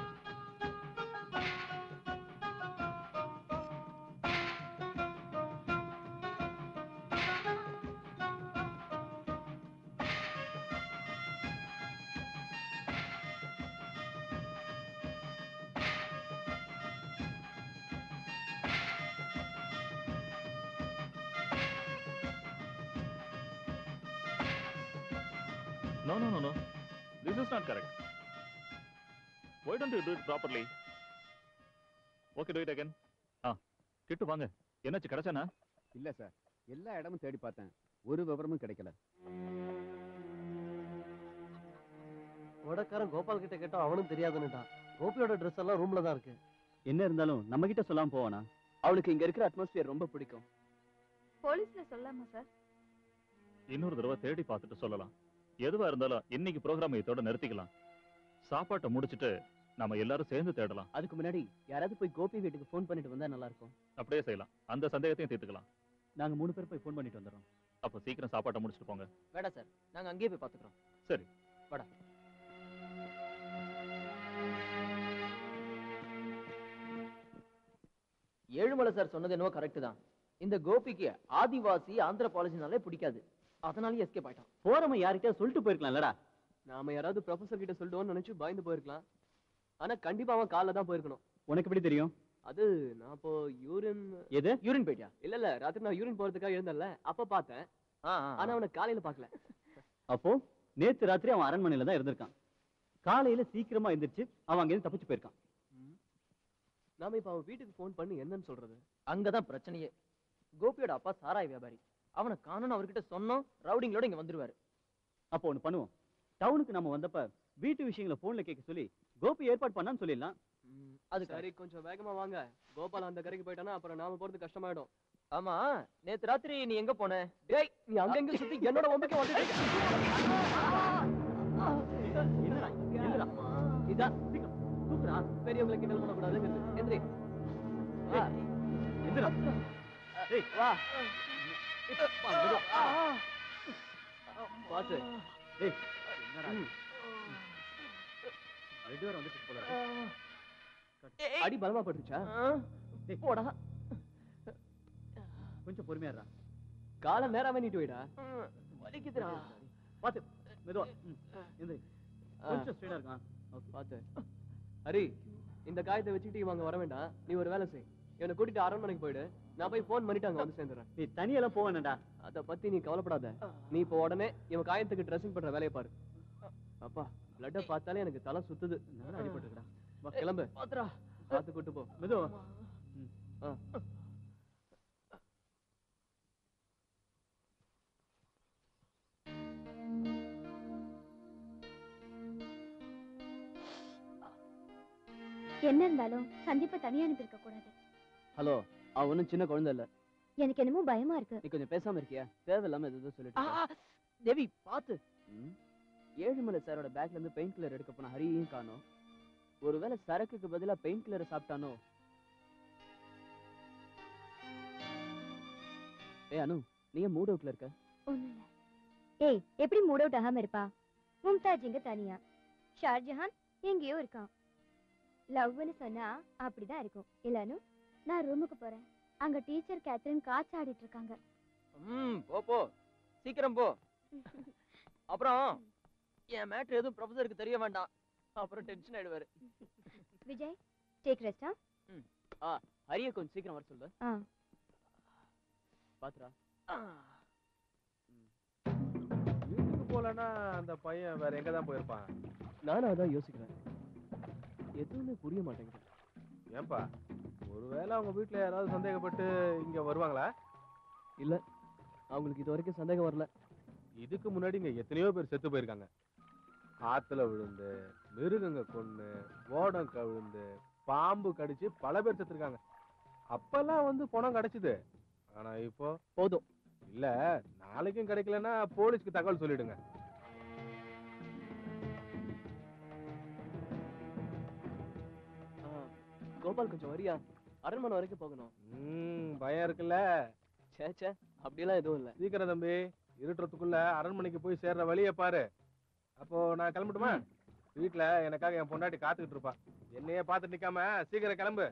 ஆ No, no, no, no. This is not correct. Why don't you do it properly? Okay, do it again. ஆ கிட்டு வாங்க என்னாச்சு கிடைச்சானா இல்ல சார் எல்லா இடமும் தேடி பார்த்தேன் ஒரு விவரமும் கிடைக்கல வடக்காரன் கோபால் கிட்ட கேட்டா அவனும் தெரியாதுன்னுட்டான் கோபியோட ட்ரெஸ் எல்லாம் ரூம்ல தான் இருக்கு என்ன இருந்தாலும் நம்ம கிட்ட சொல்லாம போவானா அவளுக்கு இங்க இருக்கிற அட்மாஸ்பியர் ரொம்ப பிடிக்கும் போலீஸ்ல சொல்லாமா சார் இன்னொரு தடவை தேடி பார்த்துட்டு சொல்லலாம் எதுவா இருந்தாலும் இன்னைக்கு ப்ரோக்ராம் இதோட நிறுத்திக்கலாம் சாப்பாட்டை முடிச்சிட்டு நம்ம எல்லாரும் சேர்ந்து தேடலாம் அதுக்கு முன்னாடி யாராவது போய் கோபி வீட்டுக்கு ஃபோன் பண்ணிட்டு வந்தா நல்லா இருக்கும் அப்படியே செய்யலாம் அந்த சந்தேகத்தையும் தீர்த்துக்கலாம் நாங்க மூணு பேர் போய் ஃபோன் பண்ணிட்டு வந்துடுறோம் அப்போ சீக்கிரம் சாப்பாட்டை முடிச்சிட்டு போங்க வேண்டாம் சார் நாங்க அங்கேயே போய் பாத்துக்கிறோம் சரி வாடா ஏழுமலை சார் சொன்னது என்னவோ கரெக்ட் தான் இந்த கோபிக்கு ஆதிவாசி ஆந்திர பாலிசினாலே பிடிக்காது அதனாலயே எஸ்கேப் ஆயிட்டான் போறவன் யார்கிட்டயா சொல்லிட்டு போயிருக்கலாம்லடா நாம யாராவது ப்ரொஃபசர் கிட்ட சொல்லிடுவோம்னு நினைச்சு பயந்து போயிருக்கலாம் ஆனா கண்டிப்பா அவன் காலைல தான் போயிருக்கணும் உனக்கு எப்படி தெரியும் அது நான் இப்போ யூரின் எது யூரின் போயிட்டியா இல்ல இல்ல ராத்திரி நான் யூரின் போறதுக்காக இருந்தேன்ல அப்ப பார்த்தேன் ஆனா அவனை காலையில பார்க்கல அப்போ நேத்து ராத்திரி அவன் அரண்மனையில தான் இருந்திருக்கான் காலையில சீக்கிரமா எந்திரிச்சு அவன் அங்கிருந்து தப்பிச்சு போயிருக்கான் நாம இப்ப அவன் வீட்டுக்கு ஃபோன் பண்ணி என்னன்னு சொல்றது அங்கதான் பிரச்சனையே கோபியோட அப்பா சாராய் வியாபாரி அவனை காணணும் அவர்கிட்ட சொன்னோம் ரவுடிங்களோட இங்க வந்துருவாரு அப்போ ஒண்ணு பண்ணுவோம் டவுனுக்கு நம்ம வந்தப்ப வீட்டு விஷயங்களை போன்ல கேட்க சொல்லி கோபி ஏற்பாடு பண்ணான்னு சொல்லிடலாம் அது சரி கொஞ்சம் வேகமா வாங்க கோபால் அந்த கரைக்கு போயிட்டானா அப்புறம் நாம போறது கஷ்டமாயிடும் ஆமா நேத்து ராத்திரி நீ எங்க போன டேய் நீ அங்கங்க சுத்தி என்னோட ஒம்புக்கு வந்துட்டு என்னடா என்னடா இதான் தூக்குறா பெரியவங்களை கிண்டல் பண்ணக்கூடாது எந்திரி வா. எந்திரா ஏய் வா பாத்து ஏய் என்னடா இது? ரெண்டு பேரும் வந்துட்டு போல இருக்கு. அடி பலமா பட்டுச்சா டேய், போடா கொஞ்சம் பொறுமையா இருடா. கால நேராவே நீட்டு வைடா வலிக்குதுடா பாத்து மெதுவா ம், எந்திரி கொஞ்சம் ஸ்ட்ரெயிட்டா இருக்கான் பாத்து ஹரி இந்த காயத்தை வச்சுக்கிட்டு இவங்க வர வேண்டாம் நீ ஒரு வேலை செய் இவனை கூட்டிட்டு அரண்மனைக்கு போயிடு நான் போய் ஃபோன் பண்ணிட்டு அங்க வந்து சேர்ந்துடுறேன் நீ தனியெல்லாம் போக வேண்டாம்டா அத பத்தி நீ கவலைப்படாத நீ இப்போ உடனே இவன் காயத்துக்கு ட்ரெஸ்ஸிங் பண்ற வேலையை பாரு அப்பா பிளட்ட பார்த்தாலே எனக்கு தலை சுத்துது நல்லா அடிபட்டுருக்கடா வா கிளம்பு பாத்துடா பார்த்து கூட்டு போ மெதுவா ஆ. என்ன இருந்தாலும் சந்தீப்பை தனியா அனுப்பியிருக்க கூடாது ஹலோ அவ ஒன்றும் சின்ன குழந்தை இல்ல எனக்கு என்னமோ பயமா இருக்கு நீ கொஞ்சம் பேசாம இருக்கியா தேவையில்லாம எதுவும் சொல்லிட்டு இருக்க. தேவி பாத்து ம். ஏழுமலை சாரோட பேக்ல இருந்து பெயின் கில்லர் எடுக்க போன ஹரியும் காணோம் ஒருவேளை சரக்குக்கு பதிலா பெயின் கில்லரை சாப்பிட்டானோ ஏய் அனு நீ ஏன் மூட் அவுட்ல இருக்க ஒண்ணும் இல்ல ஏய் எப்படி மூட் அவுட் ஆகாம இருப்பா மும்தாஜ் இங்க தனியா ஷார்ஜஹான் எங்கேயோ இருக்கான் லவ்னு சொன்னா அப்படிதான் இருக்கும் இல்லனு நான் ரூமுக்கு போறேன் அங்க டீச்சர் கேத்ரின் காய்ச்ச ஆடிட்டு இருக்காங்க ம் போ போ சீக்கிரம் போ அப்புறம் என் மேட்ரு எதுவும் ப்ரொஃபசருக்கு தெரிய வேண்டாம் அப்புறம் டென்ஷன் ஆயிடுவாரு விஜய் டேக் ரெஸ்டா ஆ ஹரிய கொஞ்சம் சீக்கிரம் வர சொல்லு ஆ பாத்துரா வீட்டுக்கு போலன்னா அந்த பையன் வேற எங்க தான் போயிருப்பான் நானும் அதான் யோசிக்கிறேன் எதுவுமே புரிய மாட்டேங்குது ஏன்பா ஒருவேளை அவங்க வீட்ல யாராவது சந்தேகப்பட்டு இங்க வருவாங்களா இல்ல அவங்களுக்கு இது வரைக்கும் சந்தேகம் வரல இதுக்கு முன்னாடி இங்க எத்தனையோ பேர் செத்து போயிருக்காங்க ஆத்துல விழுந்து மிருகங்க கொன்னு ஓடம் கவிழ்ந்து பாம்பு கடிச்சு பல பேர் செத்துருக்காங்க அப்பெல்லாம் வந்து பணம் கிடைச்சுது ஆனா இப்போ போதும் இல்ல நாளைக்கும் கிடைக்கலன்னா போலீஸ்க்கு தகவல் சொல்லிடுங்க ஆ, கோபால் கொஞ்சம் வரியா அரண்மனை வரைக்கும் போகணும் ம் பயம் இருக்குல்ல சே சே அப்படியெல்லாம் எதுவும் இல்ல சீக்கிரம் தம்பி இருட்டுறதுக்குள்ள அரண்மனைக்கு போய் சேர்ற வழியை பாரு அப்போ நான் கிளம்பட்டுமா வீட்ல எனக்காக என் பொண்டாட்டி காத்துக்கிட்டு இருப்பா என்னையே பார்த்துட்டு நிக்காம சீக்கிரம் கிளம்பு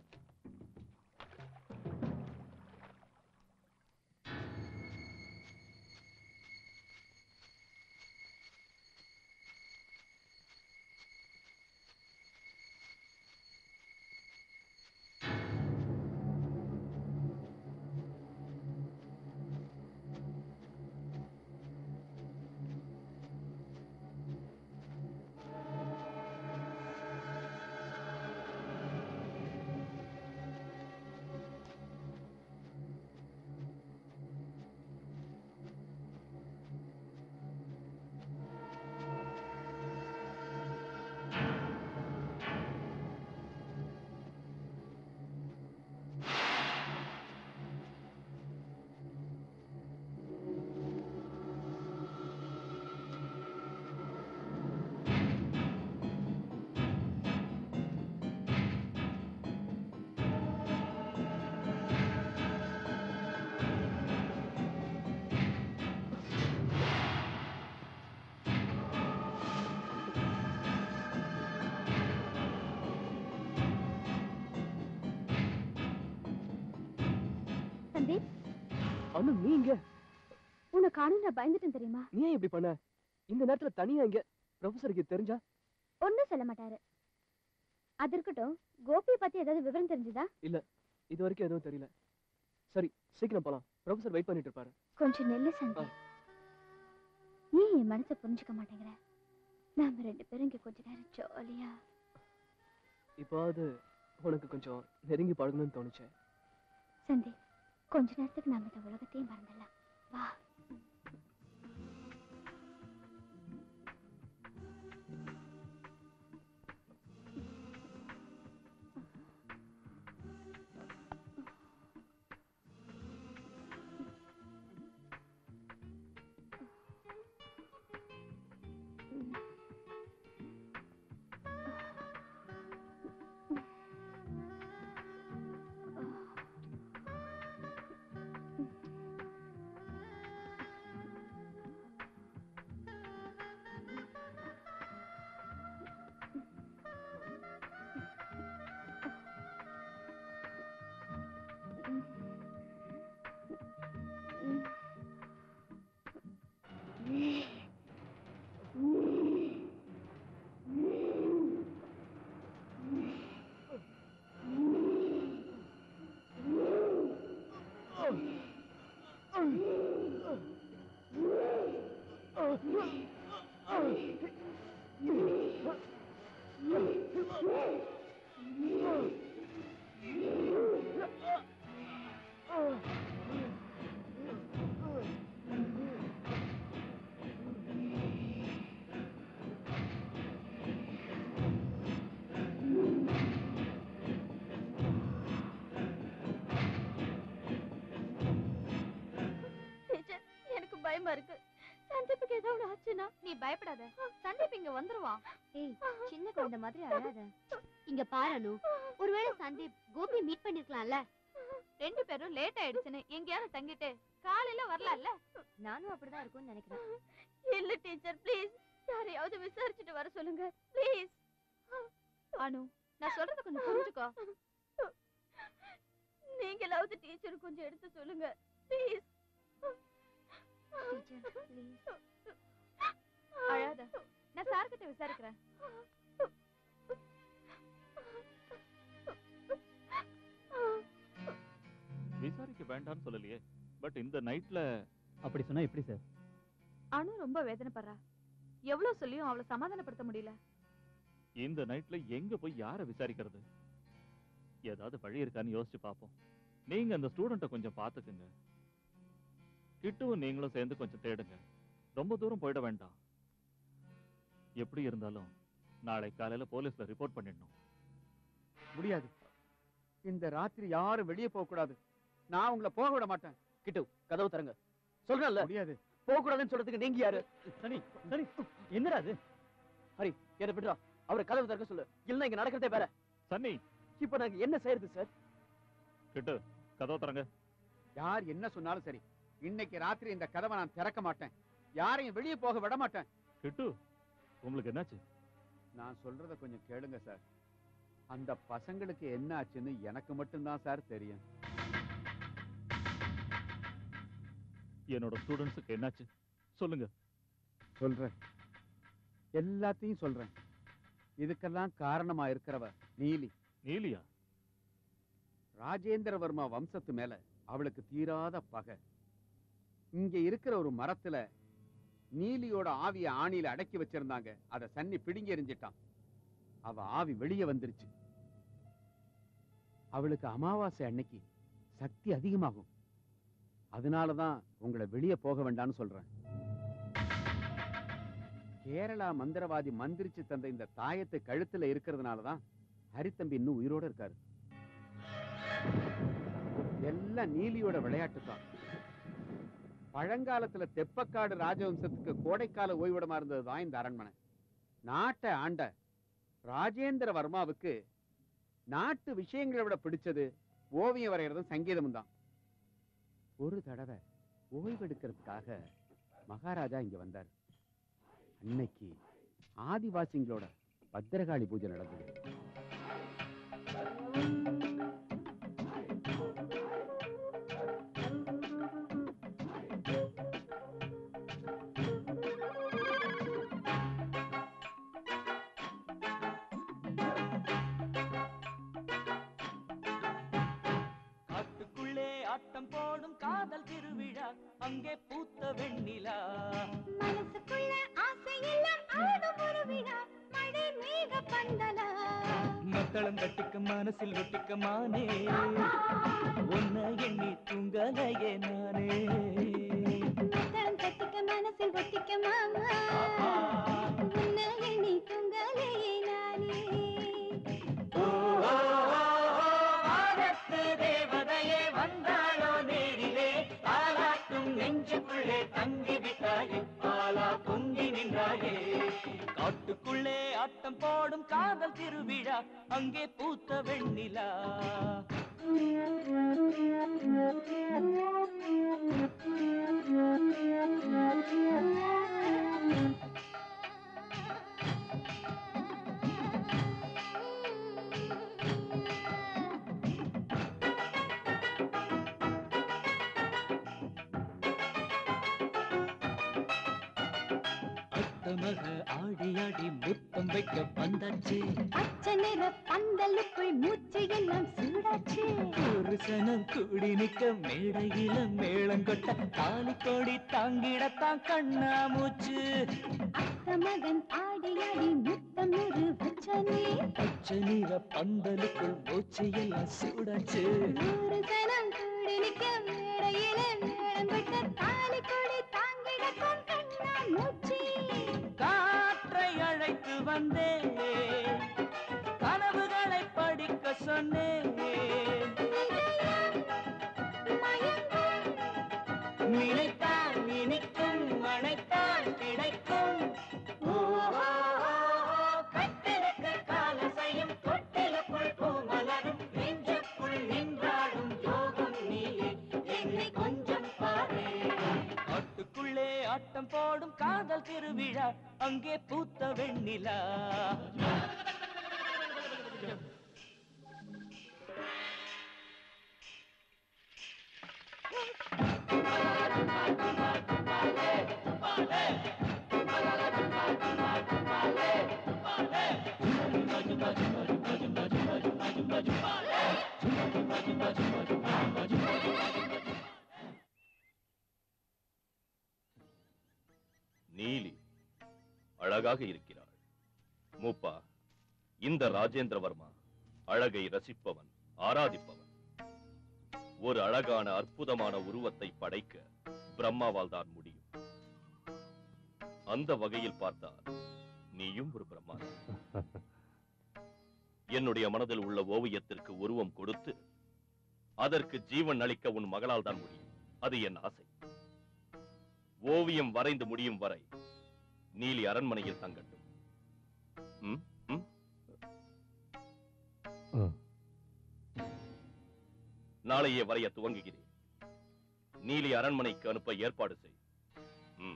அனு நீ இங்க உன்னை காணும் நான் பயந்துட்டேன் தெரியுமா நீ ஏன் இப்படி பண்ண இந்த நேரத்துல தனியா இங்க ப்ரொஃபஸருக்கு தெரிஞ்சா ஒன்றும் சொல்ல மாட்டாரு அது இருக்கட்டும் கோபியை பத்தி ஏதாவது விவரம் தெரிஞ்சுதா இது வரைக்கும் எதுவும் தெரியல சரி சீக்கிரம் போலாம் ப்ரொஃபசர் வெயிட் பண்ணிட்டு இருப்பாரு கொஞ்சம் நெல்லு சந்தை ஏன் என் மனசை புரிஞ்சுக்க மாட்டேங்கிற நாம ரெண்டு பேரும் இங்க கொஞ்ச நேரம் ஜாலியா இப்போது உனக்கு கொஞ்சம் நெருங்கி பழகணும்னு தோணுச்சு சந்தி கொஞ்ச நேரத்துக்கு நாம இந்த உலகத்தையும் மறந்துடலாம் வா டீச்சர் எனக்கு பயமா இருக்கு சந்தீப்புக்கு ஏதோ ஒண்ணு ஆச்சுன்னா நீ பயப்படாத சந்தீப் இங்க வந்துருவான் ஏய் சின்ன குழந்தை மாதிரி அழாத இங்க பாரு அனு ஒருவேளை சந்தீப் கோபி மீட் பண்ணிருக்கலாம்ல ரெண்டு பேரும் லேட் ஆயிடுச்சுன்னு எங்கேயாவது தங்கிட்டு காலையில வரலாம்ல நானும் அப்படிதான் இருக்கும்னு நினைக்கிறேன் இல்ல டீச்சர் ப்ளீஸ் யாரையாவது விசாரிச்சுட்டு வர சொல்லுங்க ப்ளீஸ் அனு நான் சொல்றது கொஞ்சம் புரிஞ்சுக்கோ நீங்களாவது டீச்சர் கொஞ்சம் எடுத்து சொல்லுங்க ப்ளீஸ் டீச்சர் ப்ளீஸ் அழாத நான் சார்கிட்ட விசாரிக்கிறேன் விசாரிக்க வேண்டாம்னு சொல்லலையே பட் இந்த நைட்ல அப்படி சொன்னா எப்படி சார் அனு ரொம்ப வேதனைப்படுறா எவ்வளவு சொல்லியும் அவளை சமாதானப்படுத்த முடியல இந்த நைட்ல எங்க போய் யாரை விசாரிக்கிறது ஏதாவது வழி இருக்கான்னு யோசிச்சு பார்ப்போம் நீங்க அந்த ஸ்டூடெண்ட்டை கொஞ்சம் பாத்துக்குங்க கிட்டுவும் நீங்களும் சேர்ந்து கொஞ்சம் தேடுங்க ரொம்ப தூரம் போயிட வேண்டாம் எப்படி இருந்தாலும் நாளை காலையில போலீஸ்ல ரிப்போர்ட் பண்ணிடணும் முடியாது இந்த ராத்திரி யாரும் வெளியே போக கூடாது நான் உங்களை போக விட மாட்டேன் கிட்டு கதவு தரங்க சொல்றேன்ல முடியாது போக கூடாதுன்னு சொல்றதுக்கு நீங்க யாரு சனி சனி என்னடா அது ஹரி என்ன விடுறா அவரை கதவு திறக்க சொல்லு இல்லைன்னா இங்க நடக்கிறதே வேற சன்னி இப்ப நாங்க என்ன செய்யறது சார் கிட்டு கதவு தரங்க யார் என்ன சொன்னாலும் சரி இன்னைக்கு ராத்திரி இந்த கதவை நான் திறக்க மாட்டேன் யாரையும் வெளியே போக விட மாட்டேன் கிட்டு உங்களுக்கு என்னாச்சு நான் சொல்றத கொஞ்சம் கேளுங்க சார் அந்த பசங்களுக்கு என்ன ஆச்சுன்னு எனக்கு மட்டும்தான் சார் தெரியும் என்னோட ஸ்டூடெண்ட்ஸுக்கு என்னாச்சு சொல்லுங்க சொல்றேன் எல்லாத்தையும் சொல்றேன் இதுக்கெல்லாம் காரணமா இருக்கிறவ நீலி நீலியா ராஜேந்திரவர்மா வம்சத்து மேல அவளுக்கு தீராத பகை இங்க இருக்கிற ஒரு மரத்துல நீலியோட ஆவிய ஆணியில அடக்கி வச்சிருந்தாங்க அத சன்னி பிடுங்கி எறிஞ்சிட்டான் அவ ஆவி வெளியே வந்துருச்சு அவளுக்கு அமாவாசை அன்னைக்கு சக்தி அதிகமாகும் அதனாலதான் உங்களை வெளியே போக வேண்டாம்னு சொல்றேன் கேரளா மந்திரவாதி மந்திரிச்சு தந்த இந்த தாயத்து கழுத்துல இருக்கிறதுனாலதான் ஹரித்தம்பி இன்னும் உயிரோட இருக்காரு எல்லாம் நீலியோட விளையாட்டு தான் பழங்காலத்துல தெப்பக்காடு ராஜவம்சத்துக்கு கோடைக்கால ஓய்விடமா இருந்தது தான் இந்த அரண்மனை நாட்டை ஆண்ட ராஜேந்திர வர்மாவுக்கு நாட்டு விஷயங்களை விட பிடிச்சது ஓவியம் வரைகிறதும் சங்கீதமும் தான் ஒரு தடவை ஓய்வெடுக்கிறதுக்காக மகாராஜா இங்க வந்தார் அன்னைக்கு ஆதிவாசிங்களோட பத்திரகாளி பூஜை நடந்தது ஆட்டம் போடும் காதல் திருவிழா அங்கே பூத்த வெண்ணிலா மனசுக்குள்ள ஆசையெல்லாம் ஆடும் ஒரு விழா மழை மேக பந்தலா மத்தளம் கட்டிக்க மனசில் ஒட்டிக்க மானே உன்னை எண்ணி தூங்கலையே நானே மத்தளம் கட்டிக்க மனசில் ஒட்டிக்க மாமா உன்னை எண்ணி தூங்கலையே நானே வானத்து தேவதையே வந்தாளோ நேரிலே ஆலாட்டும் நெஞ்சுக்குள்ளே தங்கி விட்டாயே ஆலா பொங்கி நின்றாயே காட்டுக்குள்ளே ஆட்டம் போடும் காதல் திருவிழா அங்கே பூத்த வெண்ணிலா அத்தமக ஆடி ஆடி முத்தம் வைக்க வந்தாச்சு பச்சை நிற பந்தலுக்குள் மூச்சு எல்லாம் சூடாச்சு ஒரு சனம் கூடி நிக்க மேடையில மேளம் கொட்ட தாலி கொடி தாங்கிடத்தான் கண்ணா மூச்சு அத்த மகன் ஆடி ஆடி முத்தம் ஒரு வச்சனே பச்சை நிற பந்தலுக்குள் மூச்சு எல்லாம் சூடாச்சு ஒரு சனம் கூடி நிக்க மேடையில மேளம் விட்ட தாலி கொடி தாங்கிடக்கும் கண்ணா மூச்சு காற்றை அழைத்து வந்தேன் கனவுகளை படிக்க சொன்னேன் நினைத்தான் இனிக்கும் அணைத்தான் கிடைக்கும் கட்டிலுக்கு காலசையும் தொட்டிலுக்குள் பூமலரும் நெஞ்சுக்குள் நின்றாடும் யோகம் நீயே என்னை கொஞ்சம் பாரு காட்டுக்குள்ளே ஆட்டம் போடும் காதல் திருவிழா அங்கே பூத்த வெண்ணிலா நீலி அழகாக இருக்கிறாள் மூப்பா இந்த ராஜேந்திரவர்மா அழகை ரசிப்பவன் ஆராதிப்பவன் ஒரு அழகான அற்புதமான உருவத்தை படைக்க பிரம்மாவால் தான் முடியும் அந்த வகையில் பார்த்தால் நீயும் ஒரு பிரம்மா என்னுடைய மனதில் உள்ள ஓவியத்திற்கு உருவம் கொடுத்து அதற்கு ஜீவன் அளிக்க உன் மகளால் தான் முடியும் அது என் ஆசை ஓவியம் வரைந்து முடியும் வரை நீலி அரண்மனையில் தங்கட்டும் ம்? ம்? நாளையே வரைய துவங்குகிறேன் நீலி அரண்மனைக்கு அனுப்ப ஏற்பாடு செய் ம்.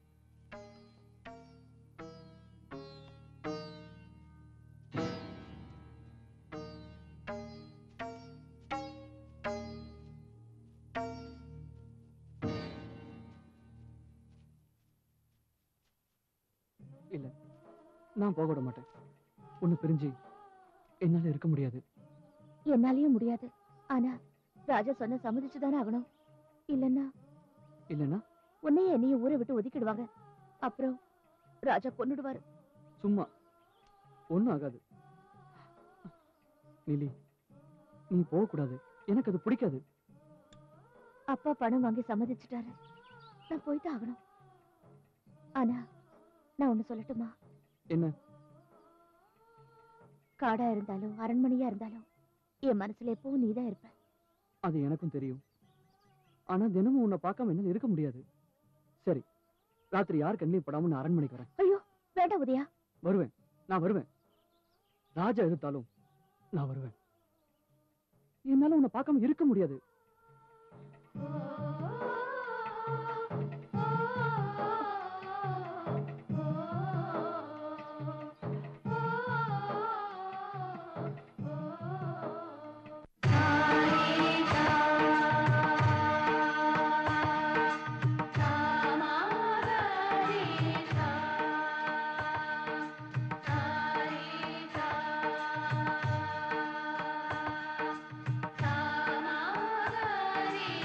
இல்ல நான் போக விட மாட்டேன் உன்னை பிரிஞ்சு என்னால இருக்க முடியாது என்னாலயும் முடியாது ஆனா ராஜா சொன்ன சம்மதிச்சு தானே ஆகணும் இல்லன்னா இல்லைன்னா உன்னையே என்னையும் ஊரை விட்டு ஒதுக்கிடுவாங்க அப்புறம் ராஜா கொன்னுடுவாரு சும்மா ஒண்ணும் ஆகாது நிலி நீ போகக்கூடாது எனக்கு அது பிடிக்காது அப்பா பணம் வாங்கி சம்மதிச்சுட்டாரு நான் போயிட்டு ஆகணும் ஆனா நான் ஒண்ணு சொல்லட்டுமா என்ன காடா இருந்தாலும் அரண்மனையா இருந்தாலும் என் மனசுல எப்பவும் நீதான் இருப்ப அது எனக்கும் தெரியும் ஆனா தினமும் உன்னை பார்க்காம என்னால இருக்க முடியாது சரி ராத்திரி யார் கண்ணிலையும் படாம நான் அரண்மனைக்கு வரேன் ஐயோ வேண்டாம் உதயா வருவேன் நான் வருவேன் ராஜா எதிர்த்தாலும் நான் வருவேன் என்னால உன்னை பார்க்காம இருக்க முடியாது Thank you.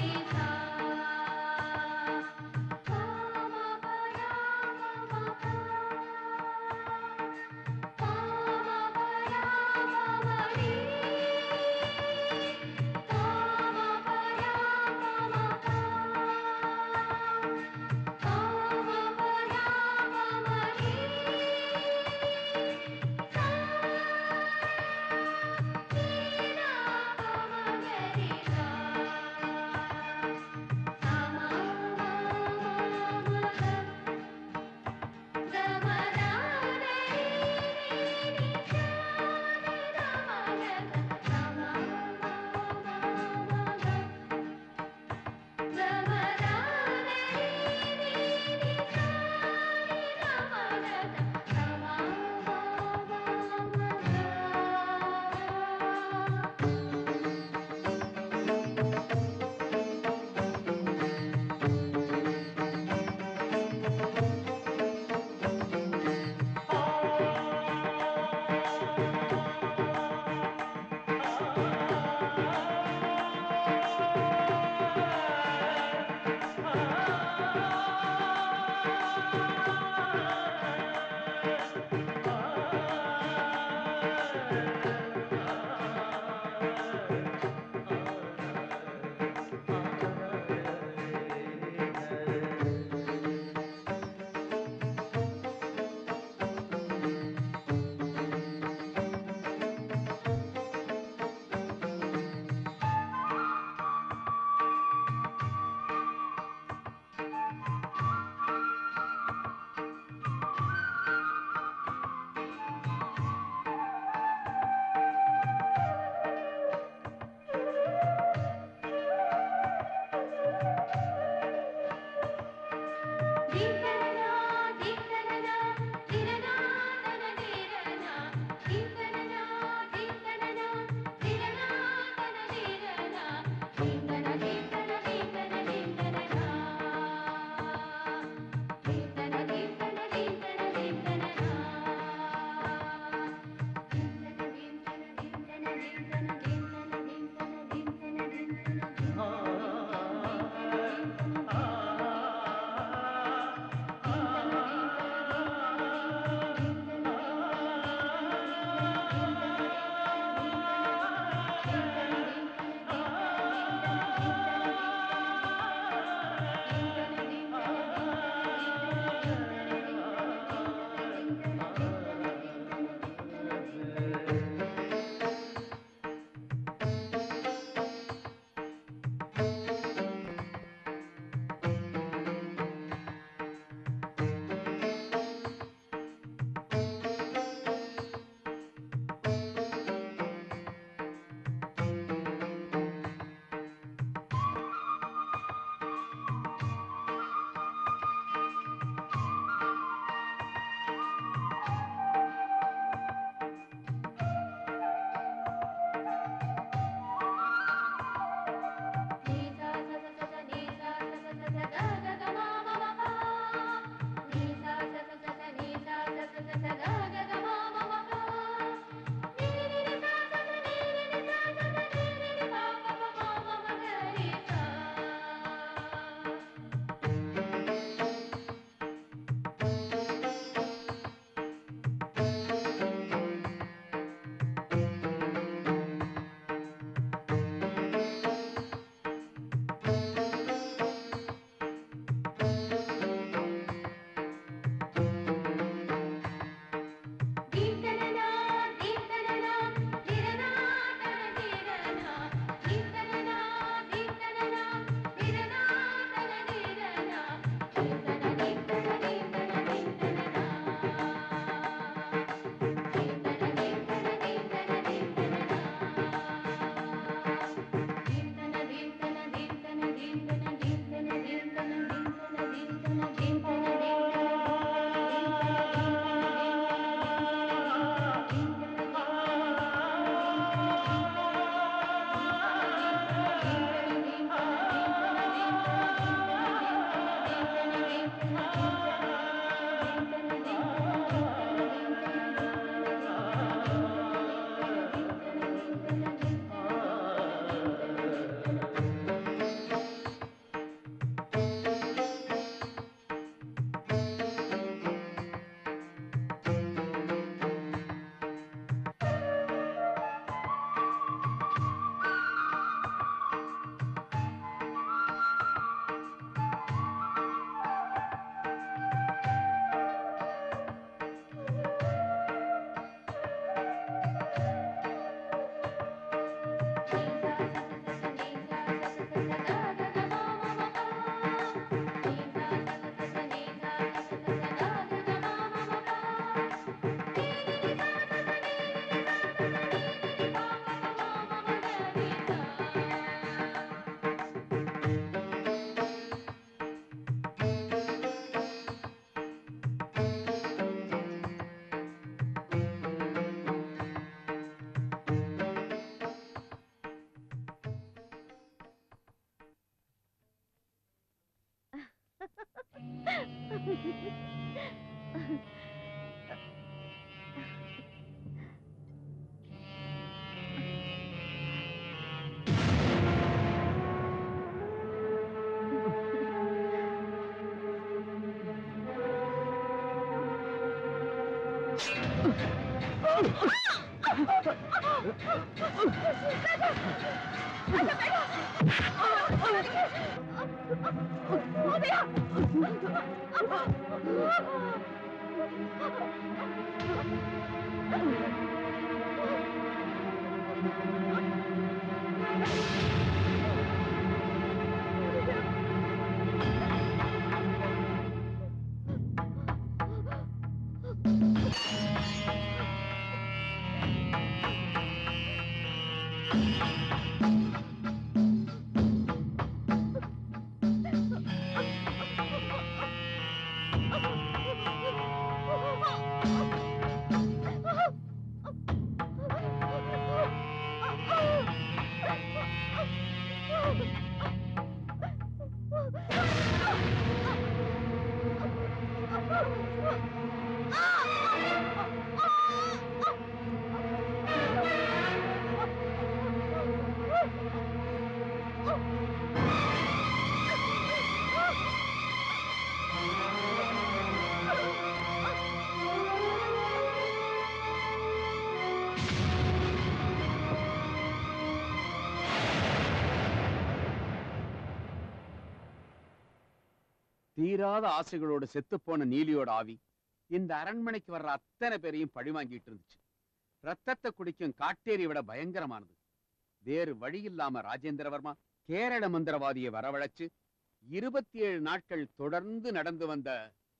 தீராத ஆசைகளோடு செத்துப்போன நீலியோட ஆவி இந்த அரண்மனைக்கு வர்ற அத்தனை பேரையும் பழிவாங்கிட்டு இருந்துச்சு ரத்தத்தை குடிக்கும் காட்டேரி விட பயங்கரமானது வேறு வழி இல்லாம ராஜேந்திரவர்மா கேரள மந்திரவாதியை வரவழைச்சு இருபத்தி ஏழு நாட்கள் தொடர்ந்து நடந்து வந்த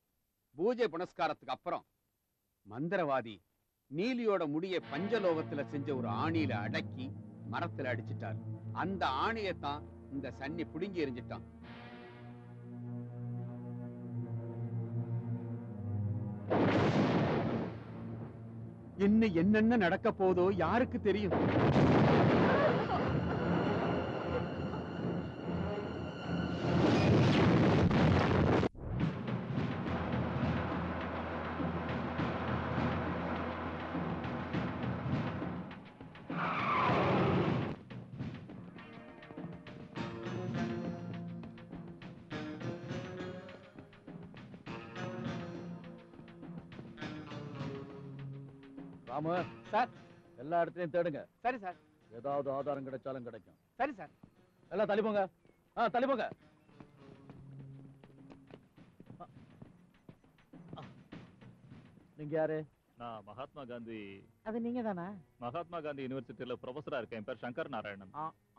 பூஜை புனஸ்காரத்துக்கு அப்புறம் மந்திரவாதி நீலியோட முடிய பஞ்சலோகத்துல செஞ்ச ஒரு ஆணியில அடக்கி மரத்துல அடிச்சிட்டார் அந்த ஆணியத்தான் இந்த சன்னி புடுங்கி எறிஞ்சிட்டான் இன்னும் என்னென்ன நடக்க போதோ யாருக்கு தெரியும் ராமு சார் எல்லா இடத்துலயும் தேடுங்க சரி சார் ஏதாவது ஆதாரம் கிடைச்சாலும் கிடைக்கும் சரி சார் எல்லாம் தள்ளி போங்க ஆ தள்ளி போங்க ஆ. ஆ. நீங்க யாரு நான் மகாத்மா காந்தி அது நீங்க தானா மகாத்மா காந்தி யூனிவர்சிட்டியில ப்ரொஃபஸரா இருக்கேன் என் பேர் சங்கர் நாராயணன்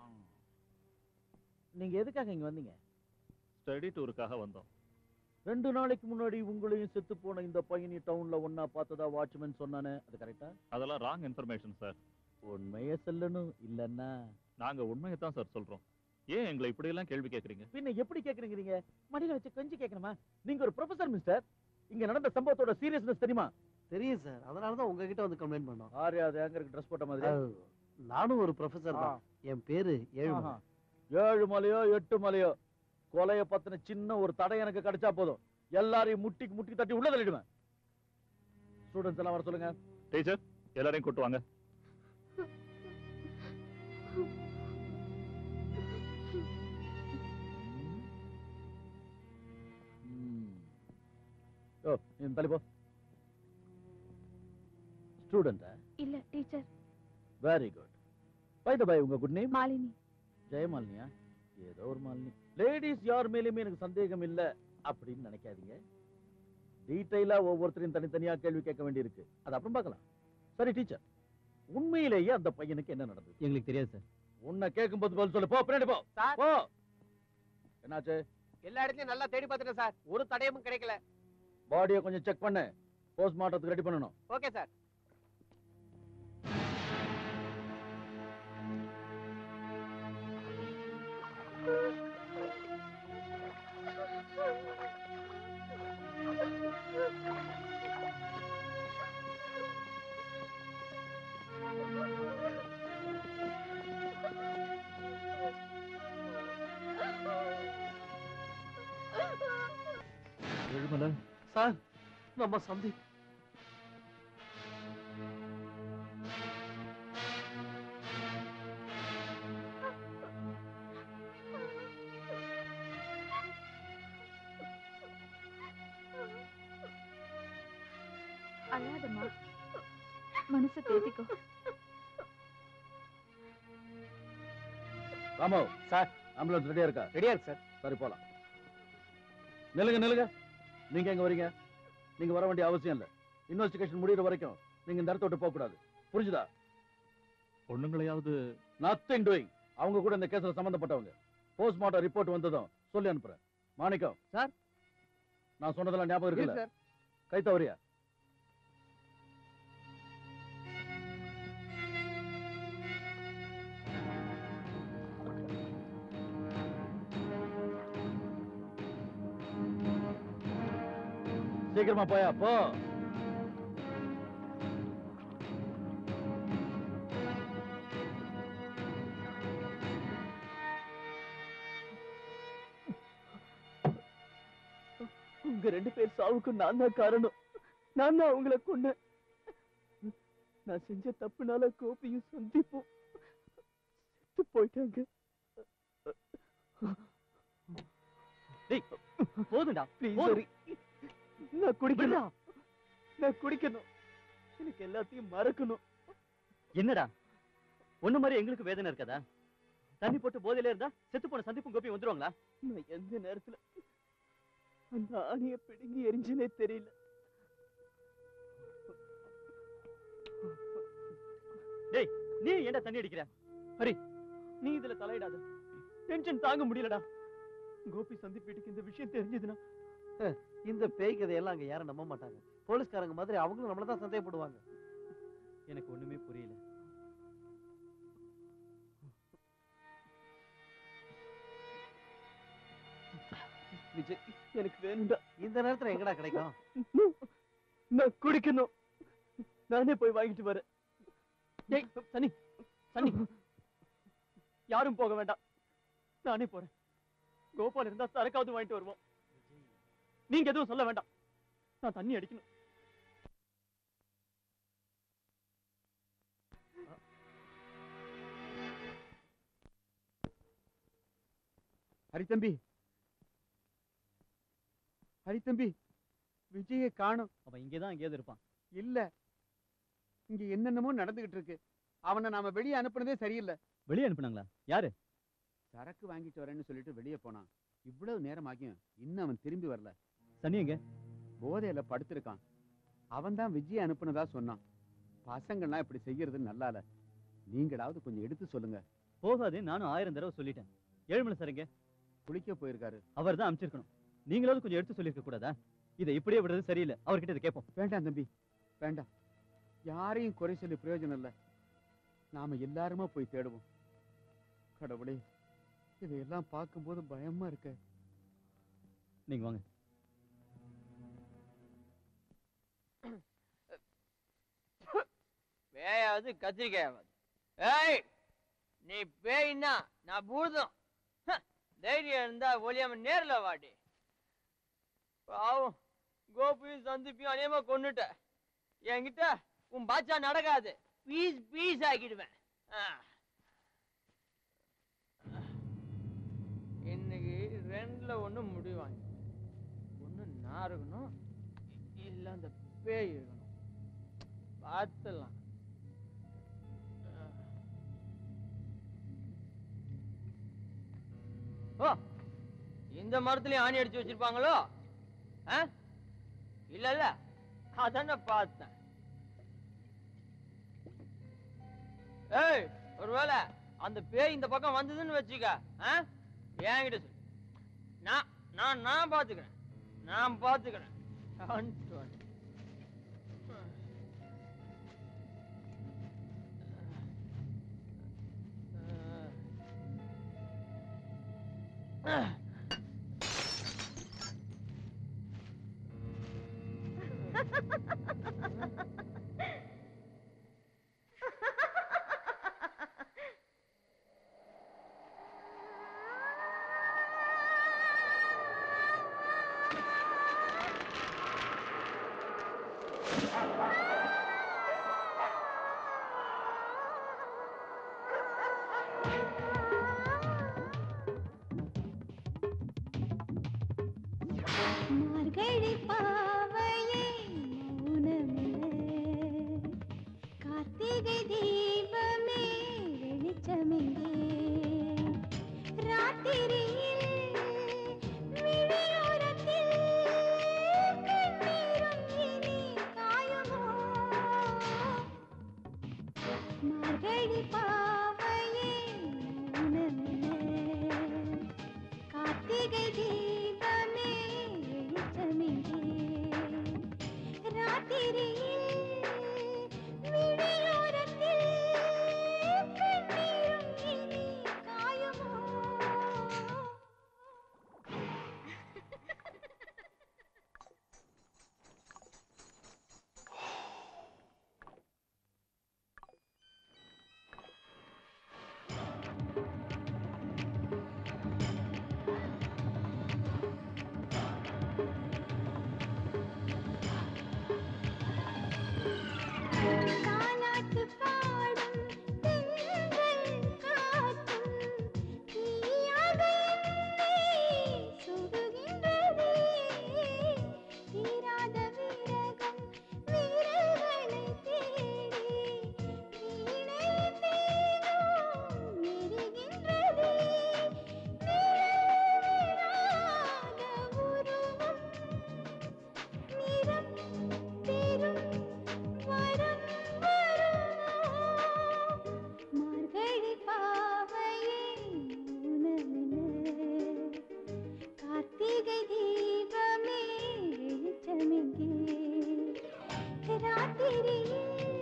நீங்க எதுக்காக இங்க வந்தீங்க ஸ்டடி டூருக்காக வந்தோம் ரெண்டு நாளைக்கு முன்னாடி உங்களையும் செத்து போன இந்த பையனி டவுன்ல ஒன்னா பார்த்ததா வாட்ச்மேன் சொன்னானே அது கரெக்டா அதெல்லாம் ராங் இன்ஃபர்மேஷன் சார் உண்மைய சொல்லணும் இல்லன்னா நாங்க உண்மையை தான் சார் சொல்றோம் ஏன் எங்களை இப்படி எல்லாம் கேள்வி கேக்குறீங்க பின்ன எப்படி கேக்குறீங்க நீங்க மடியில வச்சு கொஞ்சி கேட்கணுமா நீங்க ஒரு ப்ரொஃபசர் மிஸ்டர் இங்க நடந்த சம்பவத்தோட சீரியஸ்னஸ் தெரியுமா தெரியும் சார் அதனால தான் உங்ககிட்ட வந்து கம்ப்ளைண்ட் பண்ணோம் ஆறு அது எங்க இருக்கு ட்ரெஸ் போட்ட மாதிரி அது, நானும் ஒரு ப்ரொஃபசர் தான் என் பேரு ஏழுமலை ஆஹா. ஏழு மலையோ எட்டு மலையோ கொலைய பத்தின சின்ன ஒரு தடை எனக்கு கிடைச்சா போதும் எல்லாரையும் முட்டிக்கு முட்டி தட்டி உள்ள தள்ளிடுவேன் ஸ்டூடெண்ட்ஸ் எல்லாம் வர சொல்லுங்க டீச்சர் எல்லாரையும் கூட்டு வாங்க ஓ நீ தள்ளி போ ஸ்டூடெண்டா இல்ல teacher very good by the by உங்க குட் நேம் மாலினி ஜெயமாலினியா ஏதோ ஒரு மாலினி லேடிஸ் யார் மேலேயுமே எனக்கு சந்தேகம் இல்ல அப்படின்னு நினைக்காதீங்க டீடைலா ஒவ்வொருத்தரையும் தனித்தனியா கேள்வி கேட்க வேண்டியிருக்கு அது அப்புறம் பார்க்கலாம் சரி டீச்சர் உண்மையிலேயே அந்த பையனுக்கு என்ன நடந்தது எங்களுக்கு தெரியாது சார் உன்னை கேட்கும்போது பதில் சொல்லு போ பின்னாடி போ போ என்னாச்சு எல்லா இடத்துலயும் நல்லா தேடி பார்த்துட்டேன் சார் ஒரு தடயமும் கிடைக்கல பாடியை கொஞ்சம் செக் பண்ணு போஸ்ட்மார்ட்டத்துக்கு ரெடி பண்ணணும் ஓகே சார் திருமலை சார் நம்ம சந்தீப் அழாதம்மா மனசை தேத்திக்கோ ராமோ சார் ஆம்புலன்ஸ் ரெடியா இருக்கா ரெடியா இருக்கு சார் சரி போலாம் நில்லுங்க நில்லுங்க நீங்க எங்க வரீங்க நீங்க வர வேண்டிய அவசியம் இல்ல இன்வெஸ்டிகேஷன் முடியிற வரைக்கும் நீங்க இந்த இடத்த விட்டு போக கூடாது புரிஞ்சுதா பொண்ணுங்களையாவது நத்திங் டூயிங் அவங்க கூட இந்த கேஸ்ல சம்பந்தப்பட்டவங்க போஸ்ட்மார்ட்டம் ரிப்போர்ட் வந்ததும் சொல்லி அனுப்புறேன் மாணிக்கம் சார் நான் சொன்னதெல்லாம் ஞாபகம் இருக்கு இருக்குல்ல சார் கை தவறியா சீக்கிரமா போயா போ உங்க ரெண்டு பேர் சாவுக்கு நான் தான் காரணம் நான் தான் அவங்கள கொன்னேன் நான் செஞ்ச தப்புனால கோபியும் சந்திப்பும் செத்து போயிட்டாங்க டேய் போதும்டா Please, போதும். sorry. நான் குடிக்கணும் நான் குடிக்கணும் எனக்கு எல்லாத்தையும் மறக்கணும் என்னடா ஒண்ணு மாதிரி எங்களுக்கு வேதனை இருக்காதா தண்ணி போட்டு போதையில இருந்தா செத்து போன சந்திப்பும் கோப்பி வந்துருவாங்களா நான் எந்த நேரத்துல அந்த ஆணிய பிடுங்கி எரிஞ்சனே தெரியல டேய் நீ ஏன்டா தண்ணி அடிக்கிற ஹரி நீ இதுல தலையிடாத டென்ஷன் தாங்க முடியலடா கோபி சந்தீப் வீட்டுக்கு இந்த விஷயம் தெரிஞ்சதுன்னா இந்த பேய் கதையெல்லாம் அங்க யாரும் நம்ப மாட்டாங்க போலீஸ்காரங்க மாதிரி அவங்களும் நம்மள தான் சந்தேகப்படுவாங்க எனக்கு ஒண்ணுமே புரியல விஜய் எனக்கு வேணும்டா இந்த நேரத்துல எங்கடா கிடைக்கும் நான் குடிக்கணும் நானே போய் வாங்கிட்டு வரேன் டேய் சனி சனி யாரும் போக வேண்டாம் நானே போறேன் கோபால் இருந்தா சரக்காவது வாங்கிட்டு வருவோம் நீங்க எதுவும் சொல்ல வேண்டாம் நான் தண்ணி அடிக்கணும் ஹரித்தம்பி ஹரித்தம்பி விஜயை காணும் அவன் இங்கதான் எங்கேயாவது இருப்பான் இல்ல இங்க என்னென்னமோ நடந்துகிட்டு இருக்கு அவனை நாம வெளியே அனுப்புனதே சரியில்லை வெளியே அனுப்புனாங்களா யாரு சரக்கு வாங்கிட்டு வரேன்னு சொல்லிட்டு வெளியே போனான் இவ்வளவு நேரம் ஆகியும் இன்னும் அவன் திரும்பி வரல சனி எங்க போதையில படுத்திருக்கான் அவன் தான் விஜயை அனுப்புனதா சொன்னான் பசங்கள்லாம் இப்படி செய்யறது நல்லால நீங்களாவது கொஞ்சம் எடுத்து சொல்லுங்க போகாது நானும் ஆயிரம் தடவை சொல்லிட்டேன் ஏழுமலை சார் எங்க குளிக்க போயிருக்காரு அவர் தான் அனுப்பிச்சிருக்கணும் நீங்களாவது கொஞ்சம் எடுத்து சொல்லியிருக்க கூடாதா இதை இப்படியே விடுறது சரியில்லை அவர்கிட்ட இதை கேட்போம் வேண்டாம் தம்பி வேண்டாம் யாரையும் குறை சொல்லி பிரயோஜனம் இல்லை நாம எல்லாருமா போய் தேடுவோம் கடவுளே இதையெல்லாம் பார்க்கும்போது பயமா இருக்க நீங்க வாங்க பேயாவது கத்திரிக்காயாவது ஏய் நீ பேய்னா நான் பூதம் ஹ, தைரியம் இருந்தா ஒளியாம நேர்ல வாடி பாவம் கோபியும் சந்திப்பியும் அநியமா கொன்னுட்ட என்கிட்ட உன் பாச்சா நடக்காது பீஸ் பீஸ் ஆக்கிடுவேன் ஆ. இன்னைக்கு ரெண்டுல ஒண்ணு முடிவாங்க ஒண்ணு நான் இருக்கணும் இ- இல்ல அந்த பேய் இருக்கணும் பார்த்துலாம் ஓ இந்த மரத்துலயும் ஆணி அடிச்சு வச்சிருப்பாங்களோ ஆ? இல்ல இல்ல அதான பார்த்தேன் ஏய் ஒருவேளை அந்த பேய் இந்த பக்கம் வந்ததுன்னு வச்சுக்க ஆ? என்கிட்ட சொல்லு நான் நான் நான் பாத்துக்கிறேன் நான் பாத்துக்கிறேன் அன்டோனி. மார்கழி பாவையே மௌனமில்லை கார்த்திகை தீபமே வெளிச்சமிங்கே ராத்திரியில் விழியோரத்தில் கண்ணீரும் இனி காயுமோ மார்கழி பாவையே மௌனமில்லை கார்த்திகை தீபமே வெளிச்சமிங்கே ராத்திரியில் விழியோரத்தில் கண்ணீரும் இனி காயுமோ தாலாட்டு பாடும் தென்றல் காற்றும் தீயாக என்னை சுடுகின்றதே தீராத விரகம் விரல்களை தேடி வீணை தேனும் நெருகின்றதே நிழலாத உருவம் நிறம் பெரும் வரம் மார்கழி பாவையே உணவின கார்த்திகை தீபமே வெளிச்சமிங்கே ராத்திரியில்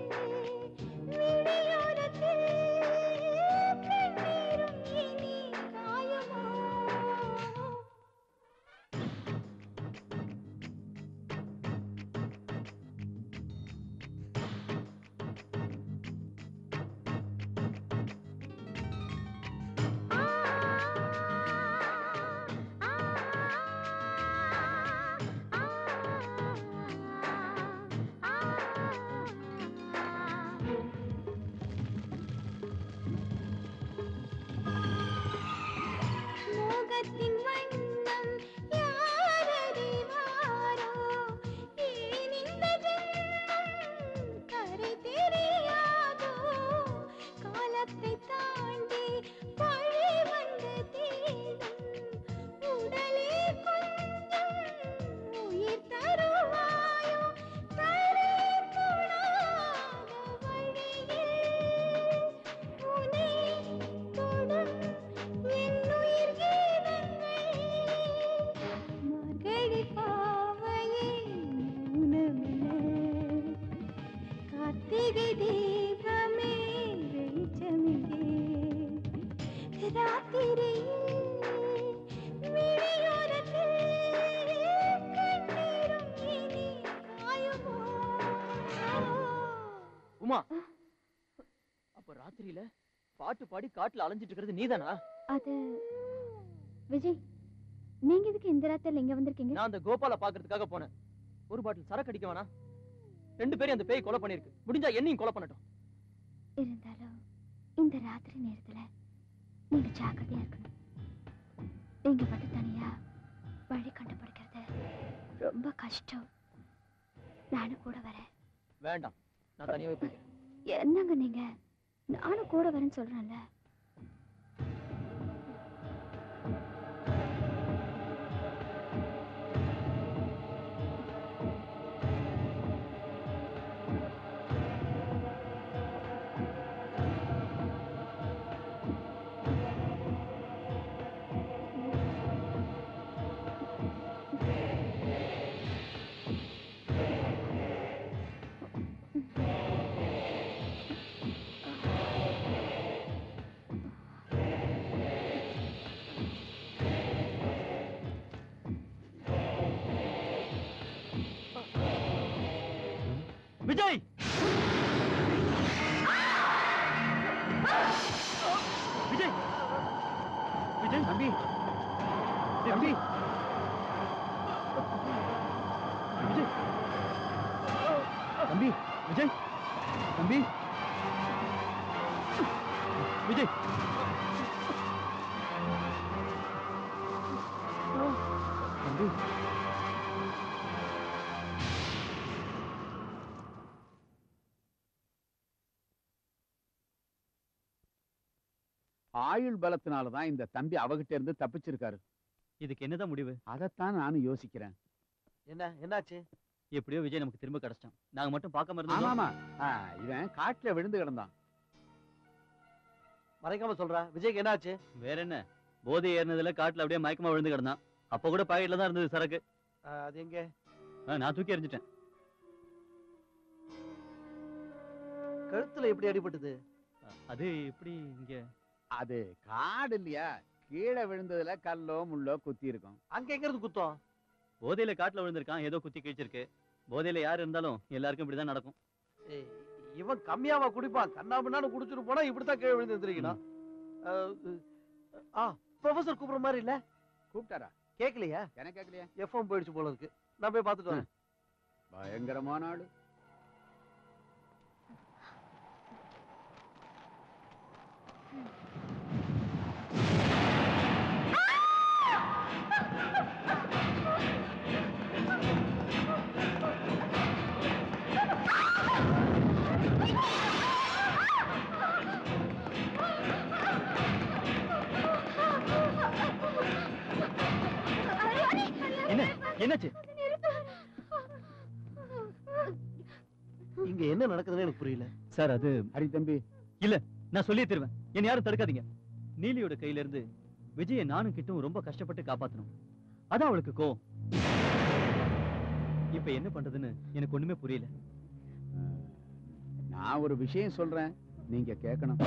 விழியோரத்தில் கண்ணீரும் இனி காயுமோ மோகத்தின் வண்ணம் யார் அறிவாரோ ஏன் இந்த ஜென்மம் கரை தெரியாதோ காலத்தை தாண்டி பழி வந்து தேடும் உடலே கொஞ்சம் உயிர் தருவாயோ தரை தொடாத வழியில் உனை தொடும் என்னுயிர் கீதங்கள் மார்கழி பாவையே மௌனமில்லை கார்த்திகை தீபமே வெளிச்சமிங்கே ராத்திரியில் விழியோரத்தில் கண்ணீரும் இனி காயுமோ உமா அப்ப ராத்திரியில பாட்டு பாடி காட்டுல அலைஞ்சிட்டு இருக்கிறது நீதானா அது விஜய் நீங்க எதுக்கு இந்த ராத்திரில இங்க வந்திருக்கீங்க நான் அந்த கோபால பாக்குறதுக்காக போனேன் ஒரு பாட்டில் சரக்கு அடிக்க வேணாம் ரெண்டு பேரும் அந்த பேய் கொலை பண்ணிருக்கு முடிஞ்சா என்னையும் கொலை பண்ணட்டும் இருந்தாலும் இந்த ராத்திரி நேரத்துல நீங்க ஜாக்கிரதையா இருக்கணும் நீங்க மட்டும் தனியா வழி கண்டுபிடிக்கிறது ரொம்ப கஷ்டம் நானும் கூட வரேன் வேண்டாம் நான் தனியாவே போய்க்கிறேன் என்னங்க நீங்க நானும் கூட வரேன்னு சொல்றேன்ல விஜய் விஜய் விஜய் தம்பி தம்பி விஜய் தம்பி விஜய் தம்பி விஜய் தம்பி ஆயுள் பலத்தினால தான் இந்த தம்பி அவகிட்ட இருந்து தப்பிச்சிருக்காரு இதுக்கு என்னதான் முடிவு அதைத்தான் நானும் யோசிக்கிறேன் என்ன என்னாச்சு எப்படியோ விஜய் நமக்கு திரும்ப கிடைச்சிட்டான் நாங்க மட்டும் பார்க்காம ஆமா இருந்தோம் ஆமா ஆ, இவன் காட்டுல விழுந்து கிடந்தான் மறைக்காம சொல்றா விஜய்க்கு என்னாச்சு வேற என்ன போதை ஏறினதுல காட்டுல அப்படியே மயக்கமா விழுந்து கிடந்தான் அப்ப கூட பாக்கெட்ல தான் இருந்தது சரக்கு ஆ, அது எங்க ஆ, நான் தூக்கி எறிஞ்சிட்டேன் கழுத்துல எப்படி அடிபட்டது அது எப்படி இங்க அது காடு இல்லையா கீழே விழுந்ததுல கல்லோ முள்ளோ குத்தி இருக்கும் அங்க எங்க இருந்து குத்தம் போதையில காட்டுல விழுந்திருக்கான் ஏதோ குத்தி கிழிச்சிருக்கு போதையில யார் இருந்தாலும் எல்லாருக்கும் இப்படிதான் நடக்கும் ஏய், இவன் கம்மியாவா குடிப்பான் கண்ணாபின்னான்னு குடிச்சிட்டு போனா இப்படித்தான் கீழே விழுந்து எந்திரிக்கணும் ஆ ப்ரொஃபசர் கூப்பிடுற மாதிரி இல்ல கூப்பிட்டாரா கேட்கலையா எனக்கு கேட்கலையா எஃப்எம் போயிடுச்சு போல இருக்கு நான் போய் பார்த்துட்டு வரேன் பயங்கரமான ஆளு என்ன என்னாச்சு இங்க என்ன நடக்குதுன்னு எனக்கு புரியல சார் அது ஹரி தம்பி இல்ல நான் சொல்லியே தருவேன் என்ன யாரும் தடுக்காதீங்க நீலியோட கையில இருந்து விஜய நானும் கிட்டும் ரொம்ப கஷ்டப்பட்டு காப்பாத்தணும் அதான் அவளுக்கு கோவம் இப்ப என்ன பண்றதுன்னு எனக்கு ஒண்ணுமே புரியல நான் ஒரு விஷயம் சொல்றேன் நீங்க கேட்கணும்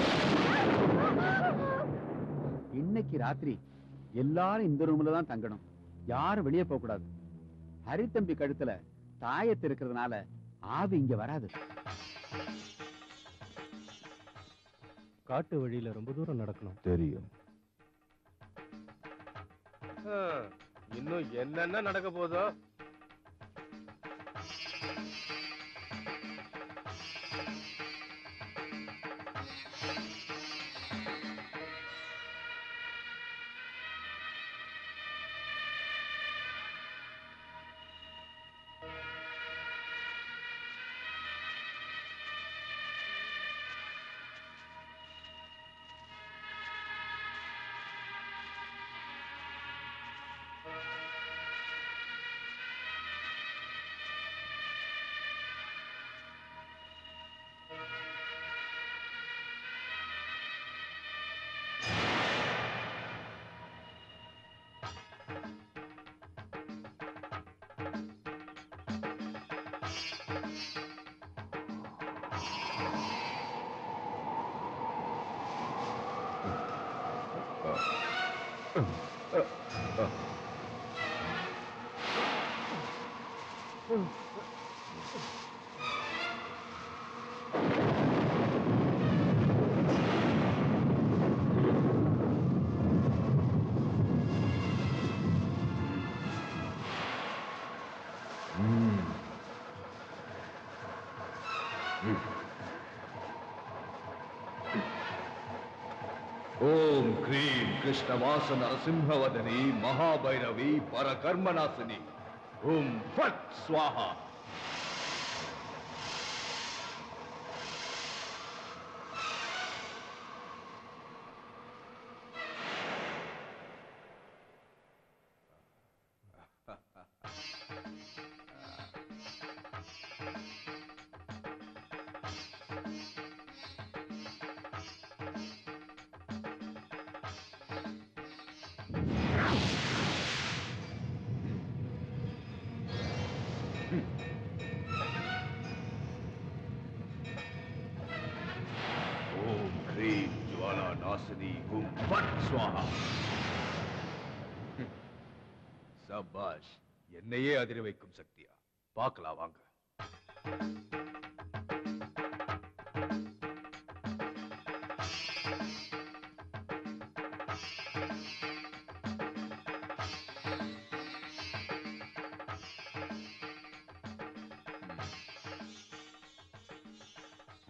இன்னைக்கு ராத்திரி எல்லாரும் இந்த ரூம்ல தான் தங்கணும் யாரும் வெளியே போக கூடாது ஹரி தம்பி கழுத்துல தாயத்து இருக்கிறதுனால ஆவி இங்க வராது காட்டு வழியில ரொம்ப தூரம் நடக்கணும் தெரியும் இன்னும் என்னென்ன நடக்க போதோ ఓం క్రీం కృష్ణవాస నరసింహవదని మహాభైరవి పరకర్మనాశిని ఓం ఫట్ స్వాహ ஓம் கிரீம் ஜுவாலா நாசினி ஹும் ஃபட் ஸ்வாஹா சபாஷ் என்னையே அதிர வைக்கும் சக்தியா பார்க்கலாம் வாங்க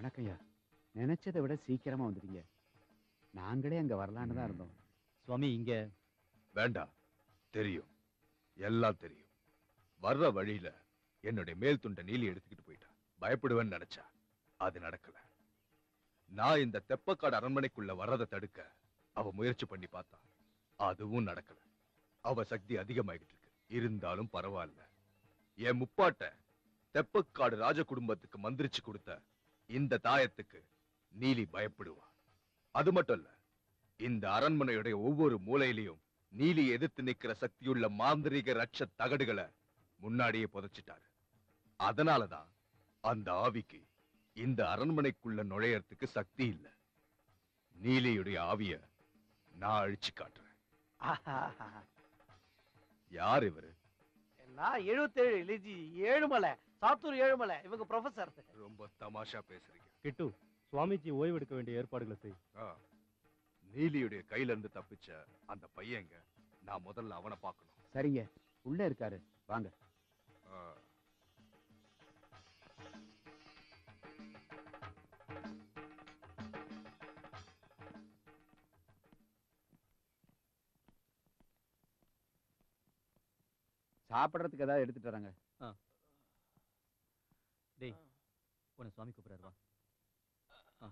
வணக்கம் ஐயா நினைச்சதை விட சீக்கிரமா வந்துட்டீங்க நாங்களே அங்க வரலான்னு தான் இருந்தோம் சுவாமி இங்க வேண்டாம் தெரியும் எல்லாம் தெரியும் வர்ற வழியில என்னுடைய மேல் துண்டை நீலி எடுத்துக்கிட்டு போயிட்டா பயப்படுவேன்னு நினைச்சா அது நடக்கல நான் இந்த தெப்பக்காடு அரண்மனைக்குள்ள வர்றதை தடுக்க அவ முயற்சி பண்ணி பார்த்தா அதுவும் நடக்கல அவ சக்தி அதிகமாகிட்டு இருக்கு இருந்தாலும் பரவாயில்ல என் முப்பாட்ட தெப்பக்காடு ராஜ குடும்பத்துக்கு மந்திரிச்சு கொடுத்த இந்த தாயத்துக்கு நீலி பயப்படுவா அது மட்டும் இல்ல இந்த அரண்மனையுடைய ஒவ்வொரு மூலையிலையும் நீலி எதிர்த்து நிக்கிற சக்தியுள்ள மாந்திரீக ரட்ச தகடுகளை முன்னாடியே புதைச்சிட்டாரு அதனாலதான் அந்த ஆவிக்கு இந்த அரண்மனைக்குள்ள நுழையறதுக்கு சக்தி இல்ல நீலியுடைய ஆவிய நான் அழிச்சு காட்டுறேன் யார் இவரு நான் எழுபத்தேழு இலிஜி ஏழுமலை சாத்தூர் ஏழுமலை இவங்க ப்ரொஃபசர் ரொம்ப தமாஷா பேசுறீங்க கிட்டு சுவாமிஜி ஓய்வு எடுக்க வேண்டிய ஏற்பாடுகளை செய் ஆ, நீலியுடைய கையில இருந்து தப்பிச்ச அந்த பையங்க நான் முதல்ல அவனை பார்க்கணும் சரிங்க உள்ள இருக்காரு வாங்க ஆ. சாப்பிடுறதுக்கு ஏதாவது எடுத்துட்டு வராங்க டேய் உன்னை சுவாமி கூப்பிடுறாரு வா ஆ.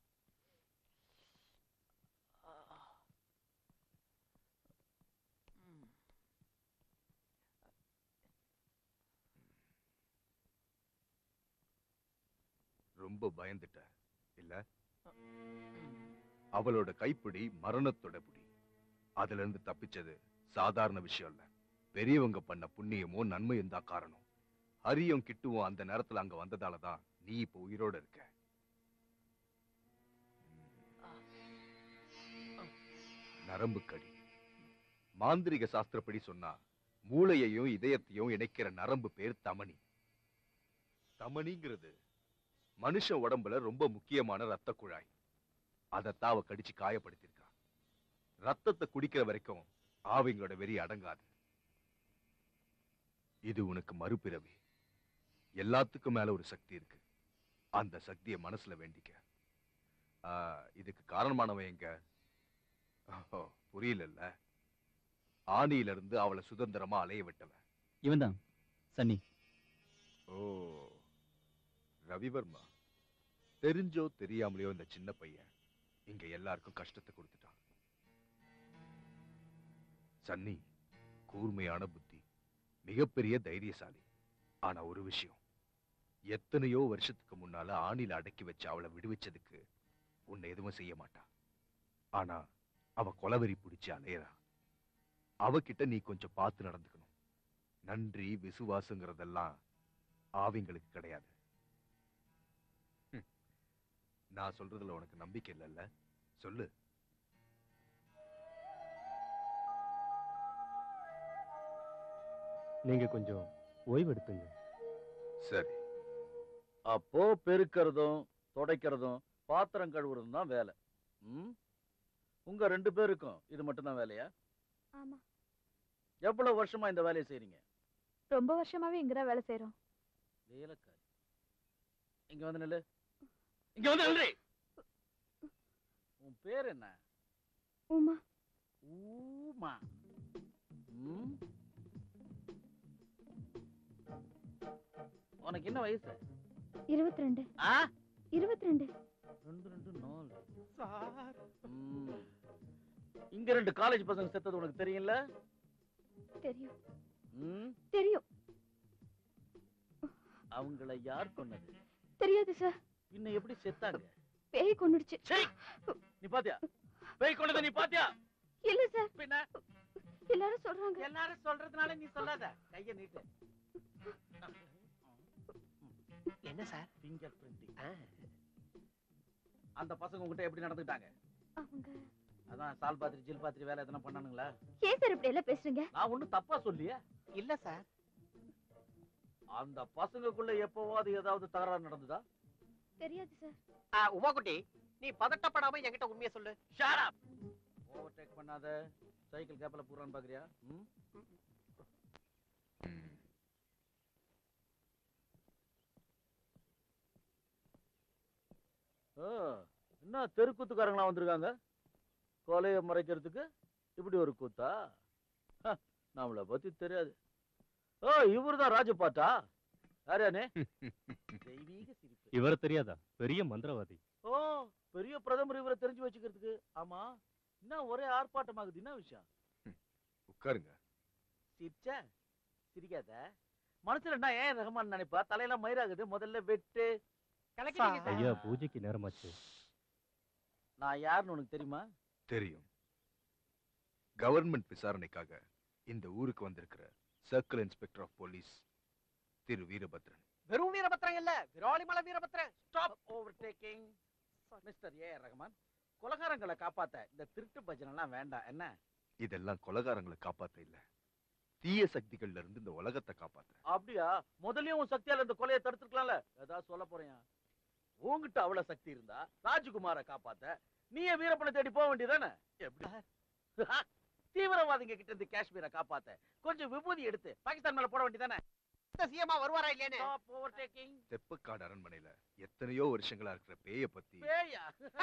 ரொம்ப பயந்துட்ட இல்ல அவளோட கைப்பிடி மரணத்தோட பிடி அதுல இருந்து தப்பிச்சது சாதாரண விஷயம் இல்ல பெரியவங்க பண்ண புண்ணியமோ நன்மையும் தான் காரணம் ஹரியும் கிட்டுவும் அந்த நேரத்துல அங்க வந்ததால தான் நீ இப்ப உயிரோட இருக்க நரம்பு கடி மாந்திரிக சாஸ்திரப்படி சொன்னா மூளையையும் இதயத்தையும் இணைக்கிற நரம்பு பேர் தமனி தமனிங்கிறது மனுஷன் உடம்புல ரொம்ப முக்கியமான ரத்த குழாய் அதைத்தான் அவ கடிச்சு காயப்படுத்திருக்கா ரத்தத்தை குடிக்கிற வரைக்கும் ஆவிங்களோட வெறி அடங்காது இது உனக்கு மறுபிறவி எல்லாத்துக்கும் மேல ஒரு சக்தி இருக்கு அந்த சக்தியை மனசுல வேண்டிக்க ஆ, இதுக்கு காரணமானவன் எங்க ஓஹோ, புரியலல்ல ஆணியில இருந்து அவளை சுதந்திரமா அலைய விட்டவன் இவன்தான் சன்னி ஓ ரவிவர்மா தெரிஞ்சோ தெரியாமலையோ இந்த சின்ன பையன் இங்க எல்லாருக்கும் கஷ்டத்தை கொடுத்துட்டான் சன்னி கூர்மையான புத்தி மிகப்பெரிய தைரியசாலி ஆனா ஒரு விஷயம் எத்தனையோ வருஷத்துக்கு முன்னால ஆணில அடக்கி வச்சு அவளை விடுவிச்சதுக்கு உன்னை எதுவும் செய்ய மாட்டா ஆனா அவ கொலவெறி பிடிச்சு அலையறா அவகிட்ட நீ கொஞ்சம் பார்த்து நடந்துக்கணும் நன்றி விசுவாசங்கிறதெல்லாம் ஆவிங்களுக்கு கிடையாது ஹம். நான் சொல்றதுல உனக்கு நம்பிக்கை இல்லைல்ல சொல்லு நீங்க கொஞ்சம் ஓய்வு எடுத்துங்க சரி அப்போ பெருக்கிறதும் துடைக்கிறதும் பாத்திரம் கழுவுறதும் தான் வேலை ம் உங்க ரெண்டு பேருக்கும் இது மட்டும்தான் வேலையா ஆமா எவ்வளவு வருஷமா இந்த வேலையை செய்றீங்க ரொம்ப வருஷமாவே இங்கதான் வேலை செய்றோம் வேலைக்காரி இங்க வந்து நில்லு இங்க வந்து நில்லு உன் பேர் என்ன உமா ஊமா ம் உனக்கு என்ன வயசு இருபத்தி ரெண்டு ஆ இருபத்தி ரெண்டு ரெண்டு ரெண்டு நாலு ம். இங்க ரெண்டு காலேஜ் பசங்க செத்தது உனக்கு தெரியும்ல தெரியும் ம் தெரியும் அவங்கள யார் கொன்னது தெரியாது சார் பின்ன எப்படி செத்தாங்க பேய் கொண்டுடுச்சு நீ பாத்தியா பேய் கொண்டதை நீ பாத்தியா இல்ல சார் பின்ன எல்லாரும் சொல்றாங்க எல்லாரும் சொல்றதுனால நீ சொல்லாத கைய நீட்டு என்ன சார் ஃபிங்கர் பிரிண்டிங் அந்த பசங்க உங்ககிட்ட எப்படி நடந்துக்கிட்டாங்க அவங்க அதான் சால் பாத்திரி ஜில் பாத்திரி வேலை எதனா பண்ணானுங்களா ஏன் சார் இப்படி எல்லாம் பேசுறீங்க நான் ஒண்ணும் தப்பா சொல்லியே இல்ல சார் அந்த பசங்களுக்குள்ள எப்பவாவது ஏதாவது தகராறு நடந்ததா தெரியாது சார் உமா குட்டி நீ பதட்டப்படாம என்கிட்ட உண்மையை சொல்லு ஷட் அப் ஓவர்டேக் பண்ணாத சைக்கிள் கேப்ல பூரான்னு பாக்குறியா ம் ஆ, என்ன தெருக்கூத்துக்காரங்களா வந்திருக்காங்க கொலையை மறைக்கிறதுக்கு இப்படி ஒரு கூத்தா ஹ, நம்மள பத்தி தெரியாது ஓ இவர்தான் ராஜபாட்டா யாரே தெய்வீக சிரிப்பு இவரை தெரியாதா பெரிய மந்திரவாதி ஓ பெரிய பிரதமர் இவரை தெரிஞ்சு வச்சுக்கிறதுக்கு ஆமா என்ன ஒரே ஆர்ப்பாட்டமாகுது என்ன விஷயம் உட்காருங்க சிரிச்ச சிரிக்காத மனசுல என்ன ஏன் ரஹ்மான் நினைப்பா தலையெல்லாம் மயிராகுது முதல்ல வெட்டு கலக்கிட்டீங்க சார். ஐயா பூஜைக்கு நேரமாச்சு நான் யாருன்னு உனக்கு தெரியுமா தெரியும் கவர்மெண்ட் விசாரணைக்காக இந்த ஊருக்கு வந்திருக்கிற circle inspector of police Thiru Veerabhadran வெறும் வீரபத்திரம் இல்ல Viralimalai Veerabathiran stop overtaking mister A Rahman கொலகாரங்களை காப்பாத்த இந்த திருட்டு பஜனை எல்லாம் வேண்டாம் என்ன இதெல்லாம் கொலகாரங்களை காப்பாத்த இல்ல தீய சக்திகள்ல இருந்து இந்த உலகத்தை காப்பாத்த அப்படியா முதல்லயும் உன் சக்தியால இந்த கொலையை தடுத்துருக்கலாம்ல ஏதாவது சொல்ல போறேன் உன்கிட்ட அவ்வளவு சக்தி இருந்தா ராஜகுமார காப்பாத்த நீயே வீரப்பனை தேடி போக வேண்டியதானே எப்படி தீவிரவாதிங்க கிட்ட இருந்து காஷ்மீரை காப்பாத்த கொஞ்சம் விபூதி எடுத்து பாகிஸ்தான் மேல போட வேண்டியதானே சிஎம்மா வருவாரா இல்லையானு ஓவர்டேக்கிங் தெப்பக்காடு அரண்மனையில எத்தனையோ வருஷங்களா இருக்கிற பேய பத்தி பேயா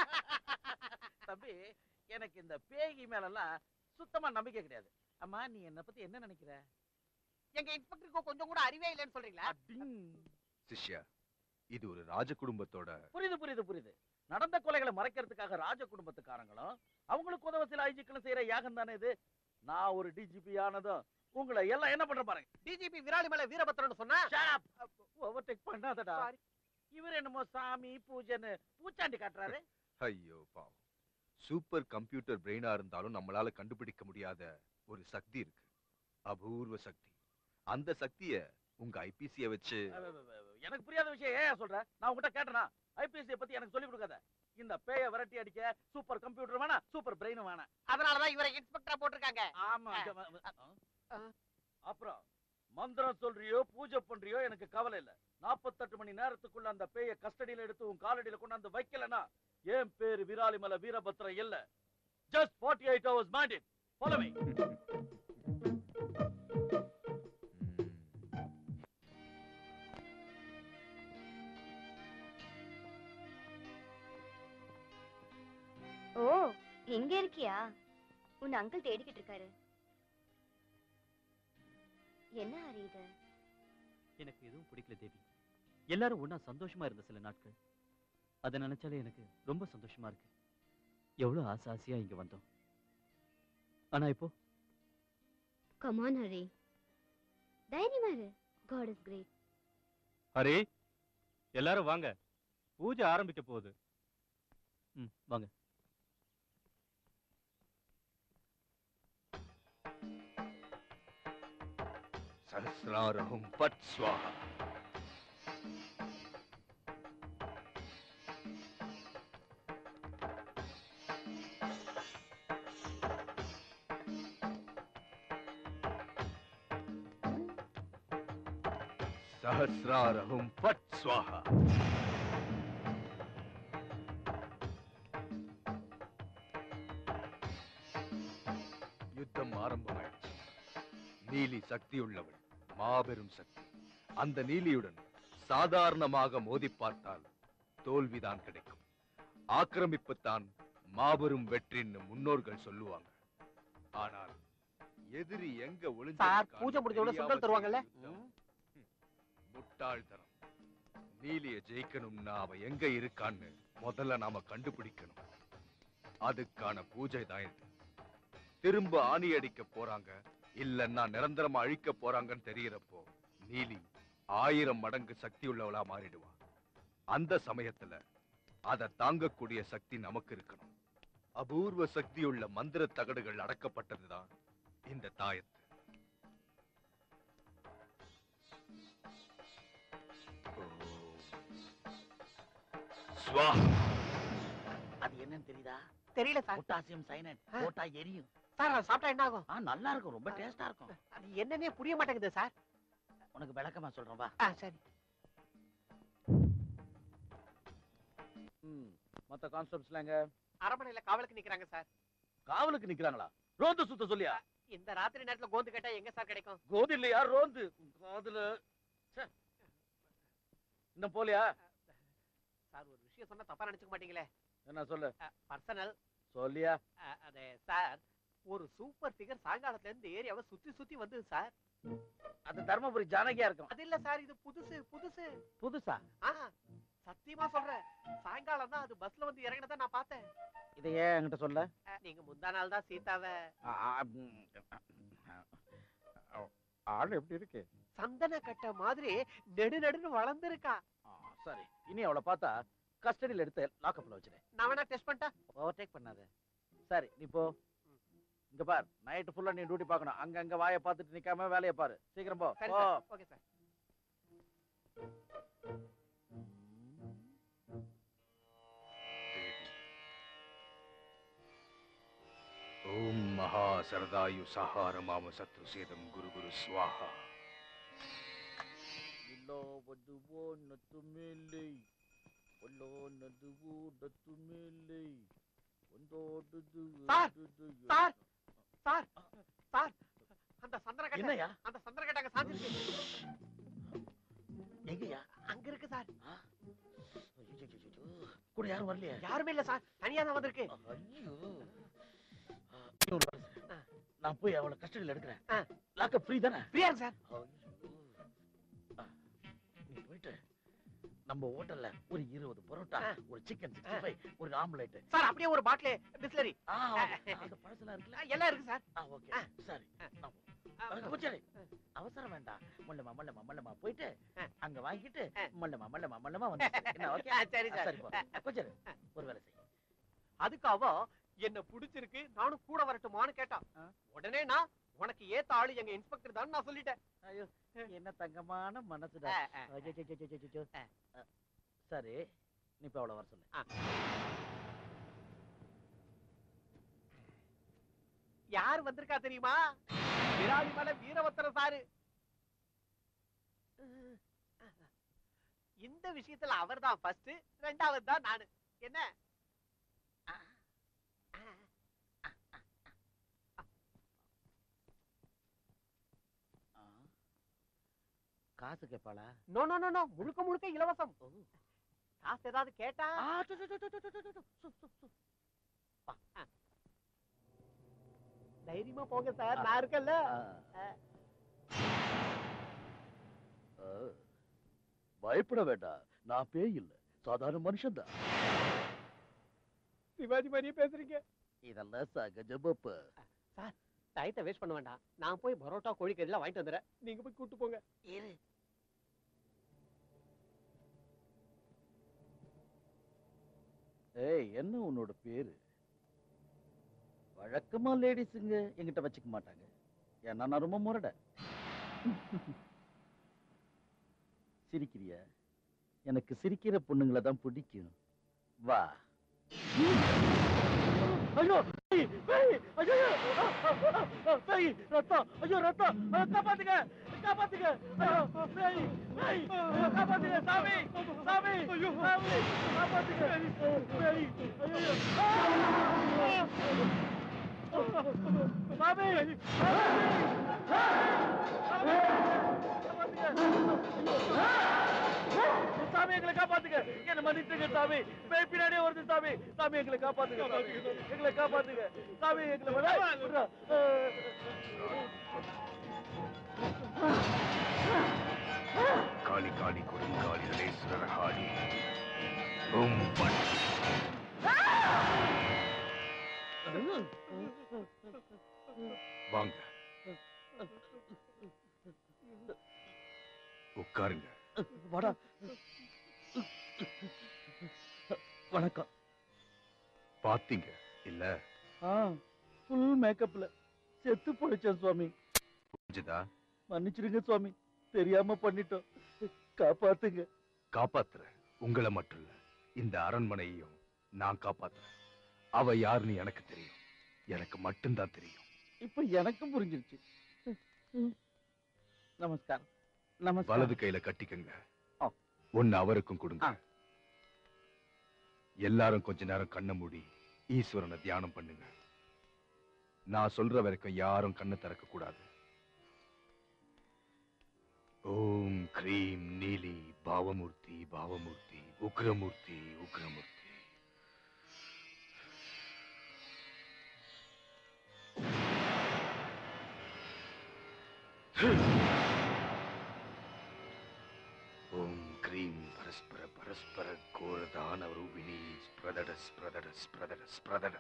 தம்பி எனக்கு இந்த பேகி மேலெல்லாம் சுத்தமா நம்பிக்கை கிடையாது அம்மா நீ என்ன பத்தி என்ன நினைக்கிற எங்க இன்ஸ்பெக்டருக்கு கொஞ்சம் கூட அறிவே இல்லைன்னு சொல்றீங்களா சிஷ்யா இது ஒரு ராஜ குடும்பத்தோட புரியுது புரியுது புரியுது நடந்த கொலைகளை மறைக்கிறதுக்காக ராஜ குடும்பத்துக்காரங்களும் அவங்களுக்கு உதவ சில ஐஜிக்களும் செய்யற யாகம் தானே இது நான் ஒரு டிஜிபி ஆனதும் உங்களை எல்லாம் என்ன பண்ற பாருங்க டிஜிபி விராலிமலை வீரபத்திரன் சொன்னா ஓவர்டேக் பண்ணாதடா இவர் என்னமோ சாமி பூஜைன்னு பூச்சாண்டி காட்டுறாரு ஐயோ பாவம் சூப்பர் கம்ப்யூட்டர் பிரெயினா இருந்தாலும் நம்மளால கண்டுபிடிக்க முடியாத ஒரு சக்தி இருக்கு அபூர்வ சக்தி அந்த சக்திய உங்க ஐபிசிய வச்சு எனக்கு புரியாத விஷயம் ஏன் சொல்ற நான் உங்ககிட்ட கேட்டனா ஐபிஎஸ்சி பத்தி எனக்கு சொல்லி கொடுக்காத இந்த பேய விரட்டி அடிக்க சூப்பர் கம்ப்யூட்டர் வேணாம் சூப்பர் பிரெயின் வேணாம் அதனாலதான் இவரை இன்ஸ்பெக்டரா போட்டிருக்காங்க ஆமா அப்புறம் மந்திரம் சொல்றியோ பூஜை பண்றியோ எனக்கு கவலை இல்ல நாற்பத்தெட்டு மணி நேரத்துக்குள்ள அந்த பேய கஸ்டடியில எடுத்து உன் காலடியில கொண்டாந்து வைக்கலனா என் பேரு விராலிமலை வீரபத்ரம் இல்ல just forty eight hours mandate follow me oh எங்க இருக்கியா உன் அங்கிள் தேடிக்கிட்டு இருக்காரு என்ன ஹரி இது எனக்கு எதுவும் பிடிக்கல தேவி எல்லாரும் ஒண்ணா சந்தோஷமா இருந்த சில நாட்கள் அதை நினைச்சாலே எனக்கு ரொம்ப சந்தோஷமா இருக்கு எவ்வளவு ஆசை ஆசையா இங்க வந்தோம் ஆனா இப்போ கமான் ஹரி தைரியமா இரு காட் இஸ் கிரேட் ஹரி எல்லாரும் வாங்க பூஜை ஆரம்பிக்க போகுது ம் வாங்க சஹசிராரஹம் பட் ஸ்வாஹா சஹசிராரஹம் பட் ஸ்வாஹா யுத்தம் ஆரம்பமாயிடுச்சு நீலி சக்தி உள்ளவள் மாபெரும் சக்தி அந்த நீலியுடன் சாதாரணமாக மோதி பார்த்தால் தோல்விதான் கிடைக்கும் ஆக்கிரமிப்புத்தான் மாபெரும் வெற்றின்னு முன்னோர்கள் சொல்லுவாங்க ஆனால் எதிரி எங்க ஒளிஞ்சு சார் பூஜை முடிஞ்ச உடனே சுண்டல் தருவாங்கல்ல முட்டாள்தனம் நீலிய ஜெயிக்கணும்னா அவ எங்க இருக்கான்னு முதல்ல நாம கண்டுபிடிக்கணும் அதுக்கான பூஜை தான் இது திரும்ப ஆணி அடிக்க போறாங்க இல்லன்னா நிரந்தரமா அழிக்க போறாங்கன்னு தெரியறப்போ நீலி ஆயிரம் மடங்கு சக்தி உள்ளவளா மாறிடுவா அந்த சமயத்துல அதை தாங்கக்கூடிய சக்தி நமக்கு இருக்கணும் அபூர்வ சக்தியுள்ள மந்திர தகடுகள் அடக்கப்பட்டதுதான் இந்த தாயத்து ஸ்வாஹா அது என்னன்னு தெரியுதா தெரியல சார் பொட்டாசியம் சைனட் போட்டா எரியும் சார் அது சாப்பிட்டா என்ன ஆகும் ஆ நல்லா இருக்கும் ரொம்ப டேஸ்டா இருக்கும் அது என்னன்னே புரிய மாட்டேங்குது சார் உனக்கு விளக்கமா சொல்றேன் வா ஆ சரி ம் மத்த கான்ஸ்டபிள்ஸ்லாம் எங்க அரமனையில காவலுக்கு நிக்கிறாங்க சார் காவலுக்கு நிக்கிறாங்களா ரோந்து சுத்த சொல்லியா இந்த ராத்திரி நேரத்துல கோந்து கேட்டா எங்க சார் கிடைக்கும் கோதி இல்லையா ரோந்து காதுல ச்சே. இன்னும் போலியா சார் ஒரு விஷயம் சொன்னா தப்பா நினைச்சுக்க மாட்டீங்களே என்ன சொல்லு பர்சனல் சொல்லியா அதே சார் ஒரு சூப்பர் ஃபிகர் சாயங்காலத்துல இருந்து ஏரியாவை சுத்தி சுத்தி வந்தது சார் அது தர்மபுரி ஜானகியா இருக்கும் அது இல்ல சார் இது புதுசு புதுசு புதுசா ஆஹா சத்தியமா சொல்றேன் சாயங்காலம் தான் அது பஸ்ல வந்து இறங்கினதை நான் பார்த்தேன் இதை ஏன் என்கிட்ட சொல்ல அஹ், நீங்க முந்தா நாள் தான் சீதாவை ஆ, ஆ, ம், ஆள் எப்படி இருக்கு சந்தன கட்ட மாதிரி நெடு நெடுன்னு வளர்ந்துருக்கா சரி இனி அவளை பார்த்தா கஸ்டடியில் எடுத்து லாக்அப்ல வச்சிரு நான் வேணா டெஸ்ட் பண்ணிட்டா ஓவர்டேக் பண்ணாத சரி நீ போ இங்க பார் நைட் ஃபுல்லா நீ டியூட்டி பார்க்கணும் அங்க அங்க வாயை பார்த்துட்டு நிக்காம வேலையை பாரு சீக்கிரம் போ சரி போ சார் ஓகே சார் ಓಂ ಮಹಾ ಸರದಾಯು ಸಹಾರ ಮಾಮ ಸತ್ರು ಸೇದಂ ಗುರು ಗುರು ಸ್ವಾಹ இல்லோ வதுவோ நத்துமேலை ஒல்லோ நதுவோ நத்துமேலை ஒன்றோடுது சார் சார் சார் சார் அந்த சந்திர கட்டை என்னய்யா? அந்த சந்திர கட்டை அங்க சாஞ்சிருக்கு எங்கயா அங்க இருக்கு சார் கூட யாரும் வரலையா யாருமே இல்ல சார் தனியா தான் வந்திருக்கு ஐயோ இன்னொரு வேலை செய். நான் போய் அவளை கஸ்டடியில் எடுக்கிறேன் லாக்கப் ஃப்ரீ தானே ஃப்ரீயா இருக்கு சார் நீ போயிட்டு நம்ம ஹோட்டல்ல ஒரு இருபது பரோட்டா ஒரு சிக்கன் சிக்ஸ்டி ஃபைவ் ஒரு ஆம்லெட் சார் அப்படியே ஒரு பாட்டில் பிஸ்லரி அந்த பழசெல்லாம் இருக்குல்ல எல்லாம் இருக்கு சார் ஆ ஓகே சரி நான் போ- கொஞ்சம் இரு. அவசரம் வேண்டாம் மல்லமா மல்லமா மல்லமா போயிட்டு அங்க வாங்கிட்டு மல்லமா மல்லமா மல்லமா வந்து என்ன ஓகே ஆ, சரி சார். சரி போ. கொஞ்சம் இரு. ஒரு வேலை செய் அதுக்கு அவ என்ன பிடிச்சிருக்கு நானும் கூட வரட்டுமான்னு கேட்டான் உடனே நான் உனக்கு ஏத்த ஆளு எங்க இன்ஸ்பெக்டர் தான் நான் சொல்லிட்டேன் ஐயோ என்ன தங்கமான மனசுடா ஆ, ஆ. அச்சச்சச்சச்சச்சோ. அ, சரி நீ இப்ப அவளை வர சொல்லு யார் வந்திருக்கா தெரியுமா விராலிமலை வீரபத்திர சாரு இந்த விஷயத்துல அவர்தான் ஃபர்ஸ்ட் ரெண்டாவது தான் நானு என்ன காசு கேட்பாளா நோ நோ நோ நோ முழுக்க முழுக்க இலவசம் காசு ஏதாவது கேட்டா ஆ. தைரியமா போங்க சார் நான் இருக்கேன்ல ஆ. பயப்பட வேண்டாம் நான் பேய் இல்ல சாதாரண மனுஷன் தான் சிவாஜி மாதிரியே பேசுறீங்க இதெல்லாம் சகஜமப்ப சார் டயத்தை வேஸ்ட் பண்ண வேண்டாம் நான் போய் பரோட்டா கோழிக்கறிலாம் வாங்கிட்டு வந்துடுறேன் நீங்க போய் கூட்டு போங்க ஏய் என்ன உன்னோட பேரு வழக்கமா லேடிஸுங்க என்கிட்ட வச்சுக்க மாட்டாங்க ஏன்னா நான் ரொம்ப முரட சிரிக்கிறியா எனக்கு சிரிக்கிற பொண்ணுங்களை தான் பிடிக்கும் வா ஐயோ பேய், பேய், ஐயோ, ஆ, ஆ, ஆ, பேய், ரத்தம், ஐயோ, ரத்தம், ஆ, காப்பாத்துங்க, காப்பாத்துங்க, ஐயோ, பேய், பேய், ஐயோ, காப்பாத்துங்க, சாமி, சாமி, சாமி, காப்பாத்துங்க, பேய், ஐயோ, ஆ, சாமி, சாமி எங்களை காப்பாத்துங்க என்ன மன்னிச்சுங்க சாமி பேய் பின்னாடியே வருது சாமி சாமி எங்களை காப்பாத்துங்க சாமி எங்களை காப்பாத்துங்க சாமி எங்களை விடா- விட்றா. ಕಾಳಿ ಕಾಳಿ ಕೊಡುಂಗಾಳಿ ಹರೇಶ್ವರರ ಹಾಡಿ ಓಂ ಪಟ್ வாங்க உட்காருங்க வாடா வணக்கம் பாத்தீங்க இல்ல ஆ ஃபுல் மேக்கப்ல செத்து போயிடுச்சேன் சுவாமி புரிஞ்சுதா மன்னிச்சிடுங்க சுவாமி தெரியாம பண்ணிட்டோம் காப்பாத்துங்க காப்பாத்துறேன் உங்களை மட்டும் இல்ல இந்த அரண்மனையையும் நான் காப்பாத்துறேன் அவ யாருன்னு எனக்கு தெரியும் எனக்கு மட்டும்தான் தெரியும் இப்ப எனக்கும் புரிஞ்சிருச்சு நமஸ்காரம் நமஸ்காரம் வலது கையில கட்டிக்கங்க ஆ. ஒன்னு அவருக்கும் கொடுங்க எல்லாரும் கொஞ்ச நேரம் கண்ணை மூடி ஈஸ்வரனை தியானம் பண்ணுங்க நான் சொல்ற வரைக்கும் யாரும் கண்ணை திறக்க கூடாது ஓம் க்ரீம் நீலி பாவமூர்த்தி பாவமூர்த்தி உக்ரமூர்த்தி உக்ரமூர்த்தி ஓம் கிரீம் பரஸ்பர பரஸ்பர கோரதான ரூபிணி ஸ்பிரதட ஸ்பிரதட ஸ்பிரதட ஸ்பிரதட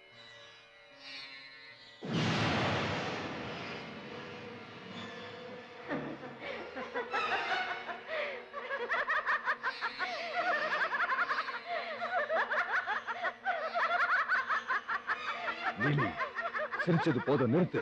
நீலி சிரிச்சது போதும் நிறுத்து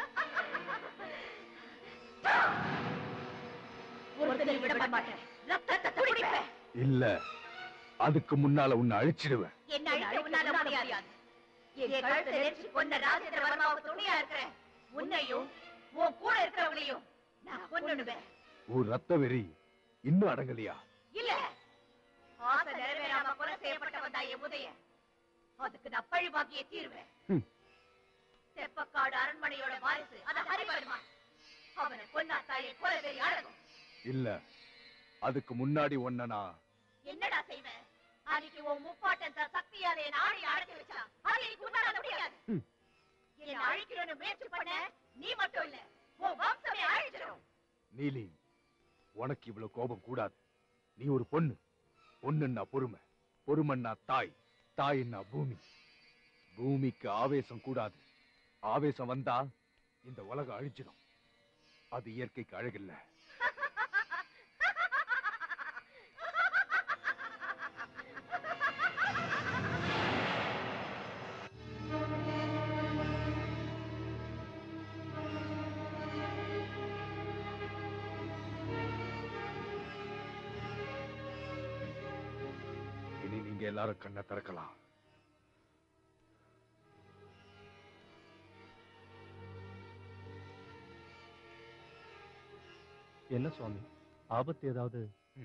ஒருத்தரை விட மாட்டேன் ரத்தத்தை குடிப்பேன் இல்ல அதுக்கு முன்னால உன்னை அழிச்சிடுவேன் என்ன அழிக்க உன்னால முடியாது என் கழுத்தை நெரிச்சு கொண்ட ராஜேந்திர வர்மாவுக்கு துணையா இருக்கிறேன் உன்னையும் உன் கூட இருக்கிறவங்களையும் நான் கொன்னுடுவேன் ஒரு ரத்த வெறி இன்னும் அடங்கலையா இல்ல ஆசை நிறைவேறாம கொலை செய்யப்பட்டவன் தான் என் உதய அதுக்கு நான் பழி வாங்கியே தீருவேன் ஹம். தெப்பக்காடு அரண்மனையோட வாரிசு அந்த ஹரிவர்மா அவனை கொன்னா தாயை கொலை வெறி அடங்கும் இல்ல அதுக்கு முன்னாடி ஒன்ன நான் என்னடா செய்வேன் அன்னைக்கு உன் முப்பாட்டன் தன் சக்தியால என் ஆணி அடக்கி வச்சான் அது எனக்கு உன்னால முடியாது ஹம். என்ன அழிக்கணும்னு முயற்சி பண்ண நீ மட்டும் இல்ல உன் வம்சமே அழிச்சிடும் நீலி உனக்கு இவ்வளவு கோபம் கூடாது நீ ஒரு பொண்ணு பொண்ணுன்னா பொறுமை பொறுமைன்னா தாய் தாயின்னா பூமி பூமிக்கு ஆவேசம் கூடாது ஆவேசம் வந்தா இந்த உலகம் அழிச்சிடும் அது இயற்கைக்கு அழகில்ல இனி நீங்க எல்லாரும் கண்ணை திறக்கலாம் என்ன சுவாமி ஆபத்து ஏதாவது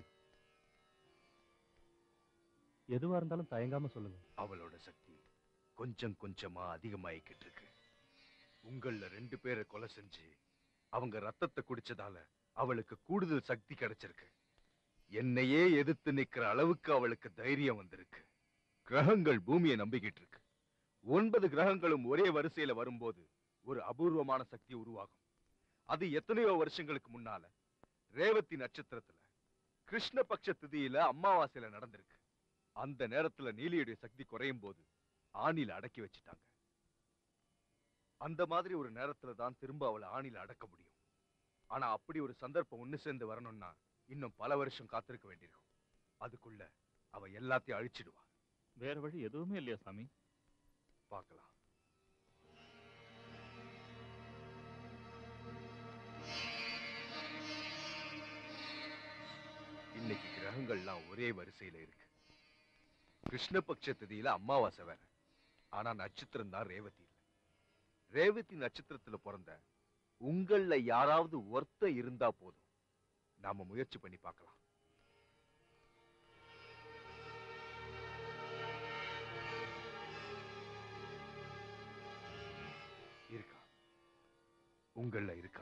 எதுவா இருந்தாலும் தயங்காம சொல்லுங்க அவளோட சக்தி கொஞ்சம் கொஞ்சமா அதிகமாயிக்கிட்டு இருக்கு உங்கள ரெண்டு பேரை கொலை செஞ்சு அவங்க ரத்தத்தை குடிச்சதால அவளுக்கு கூடுதல் சக்தி கிடைச்சிருக்கு என்னையே எதிர்த்து நிக்கிற அளவுக்கு அவளுக்கு தைரியம் வந்திருக்கு கிரகங்கள் பூமியை நம்பிக்கிட்டு இருக்கு ஒன்பது கிரகங்களும் ஒரே வரிசையில வரும்போது ஒரு அபூர்வமான சக்தி உருவாகும் அது எத்தனையோ வருஷங்களுக்கு முன்னால ரேவதி நட்சத்திரத்துல கிருஷ்ணபக்ஷ திதியில அமாவாசையில நடந்திருக்கு அந்த நேரத்துல நீலியுடைய சக்தி குறையும் போது ஆணில அடக்கி வச்சிட்டாங்க அந்த மாதிரி ஒரு நேரத்துல தான் திரும்ப அவளை ஆணில அடக்க முடியும் ஆனா அப்படி ஒரு சந்தர்ப்பம் ஒண்ணு சேர்ந்து வரணும்னா இன்னும் பல வருஷம் காத்திருக்க வேண்டியிருக்கும் அதுக்குள்ள அவ எல்லாத்தையும் அழிச்சிடுவா வேற வழி எதுவுமே இல்லையா சாமி பார்க்கலாம் இன்னைக்கு கிரகங்கள்லாம் ஒரே வரிசையில இருக்கு கிருஷ்ணபக்ஷ திதியில அமாவாசை வேற ஆனா நட்சத்திரம் தான் ரேவதி இல்ல ரேவதி நட்சத்திரத்துல பிறந்த உங்கள யாராவது ஒருத்த இருந்தா போதும் நாம முயற்சி பண்ணி பார்க்கலாம் இருக்கா உங்கள இருக்கா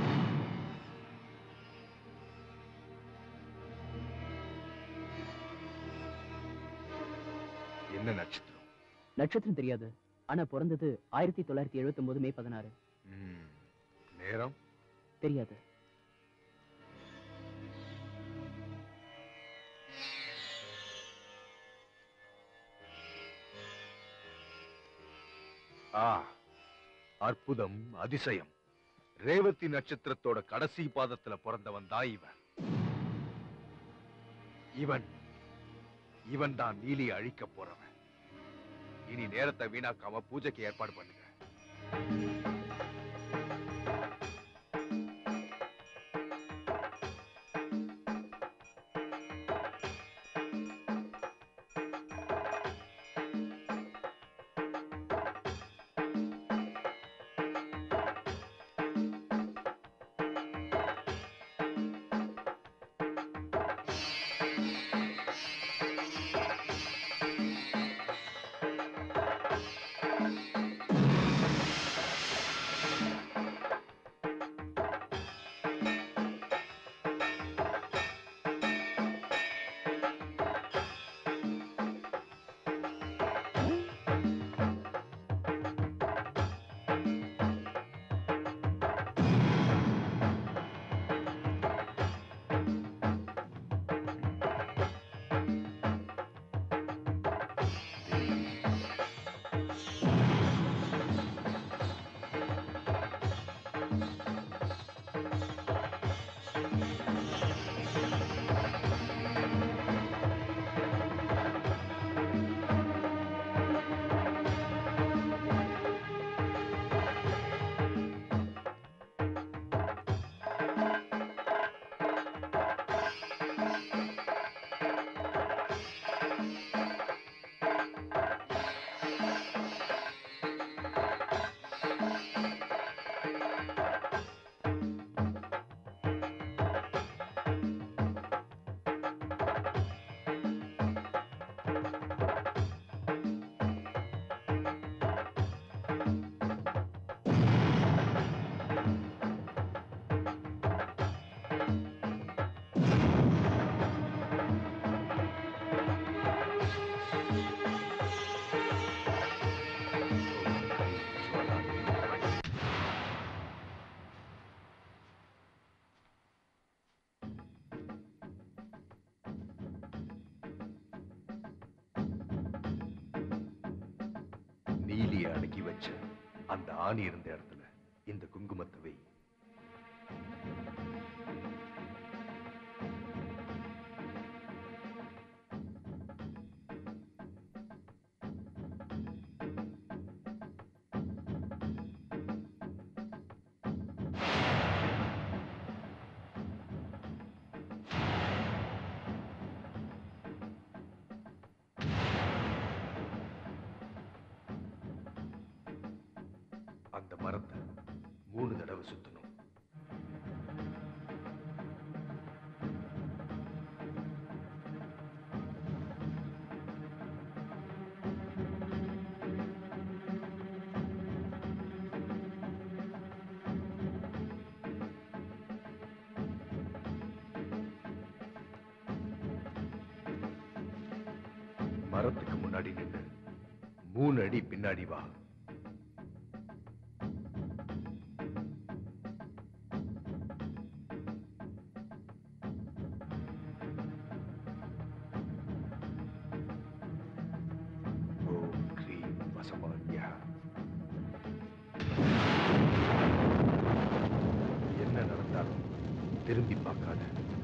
என்ன நட்சத்திரம் நட்சத்திரம் தெரியாது ஆனா பிறந்தது ஆயிரத்தி தொள்ளாயிரத்தி எழுபத்தி ஒன்பது மே பதினாறு ம், நேரம் தெரியாது ஆ அற்புதம் அதிசயம் ரேவதி நட்சத்திரத்தோட கடைசி பாதத்துல பிறந்தவன் தான் இவன் இவன் இவன் தான் நீலி அழிக்க போறவன் இனி நேரத்தை வீணாக்காம பூஜைக்கு ஏற்பாடு பண்ணுங்க தீய அடக்கி வச்ச அந்த ஆணி இருந்த இடத்துல இந்த குங்குமத்தை வை அந்த மரத்தை மூணு தடவை சுத்தணும் மரத்துக்கு முன்னாடி நின்று மூணு அடி பின்னாடி வா ஓம் க்ரீம் வசமான்யா என்ன நடந்தாலும் திரும்பி பார்க்காத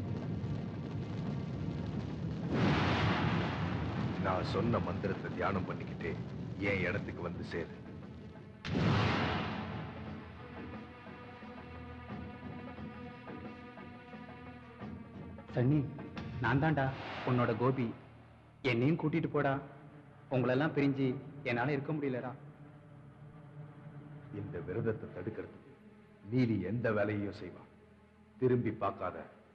நான் சொன்ன மந்திரத்தை தியானம் பண்ணிக்கிட்டே என் இடத்துக்கு வந்து சேரு சன்னி நான் தான்டா உன்னோட கோபி என்னையும் கூட்டிட்டு போடா உங்களெல்லாம் பிரிஞ்சு என்னால இருக்க முடியலடா இந்த விரதத்தை தடுக்கிறதுக்கு நீலி எந்த வேலையையும் செய்வான் திரும்பி பார்க்காத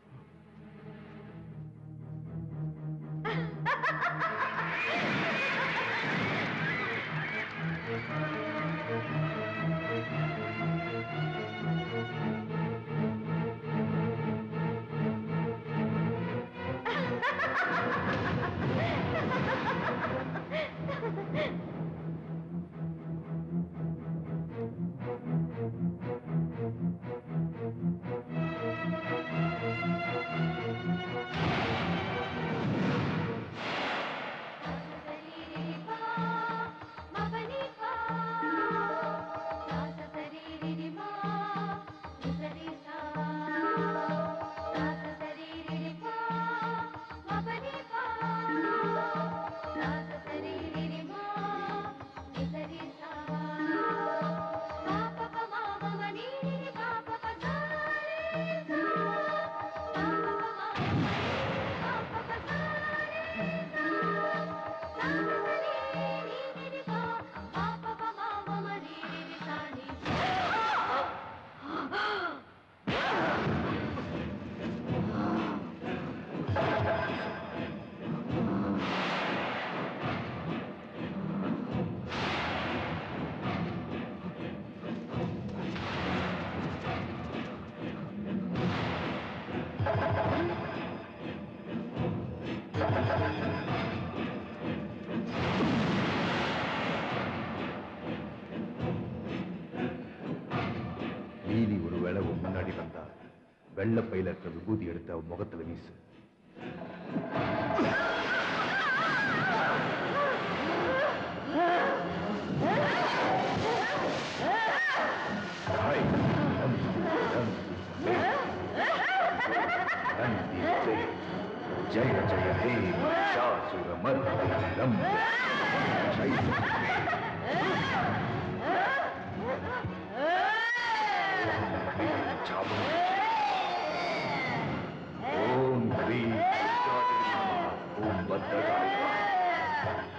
நீலி ஒருவேளை உன் முன்னாடி வந்தா வெள்ளை பையில இருக்க விபூதி எடுத்து அவன் முகத்துல வீசு ஹாய். ரம், ரம், ஹே. நந்தி ஜெய. ஜெய ஜெய ஹே சாசுர மர்த்தி ரம் ஜெய சாமுண்டி ஓம் ஹ்ரீம் ஓம் பத்ரகாய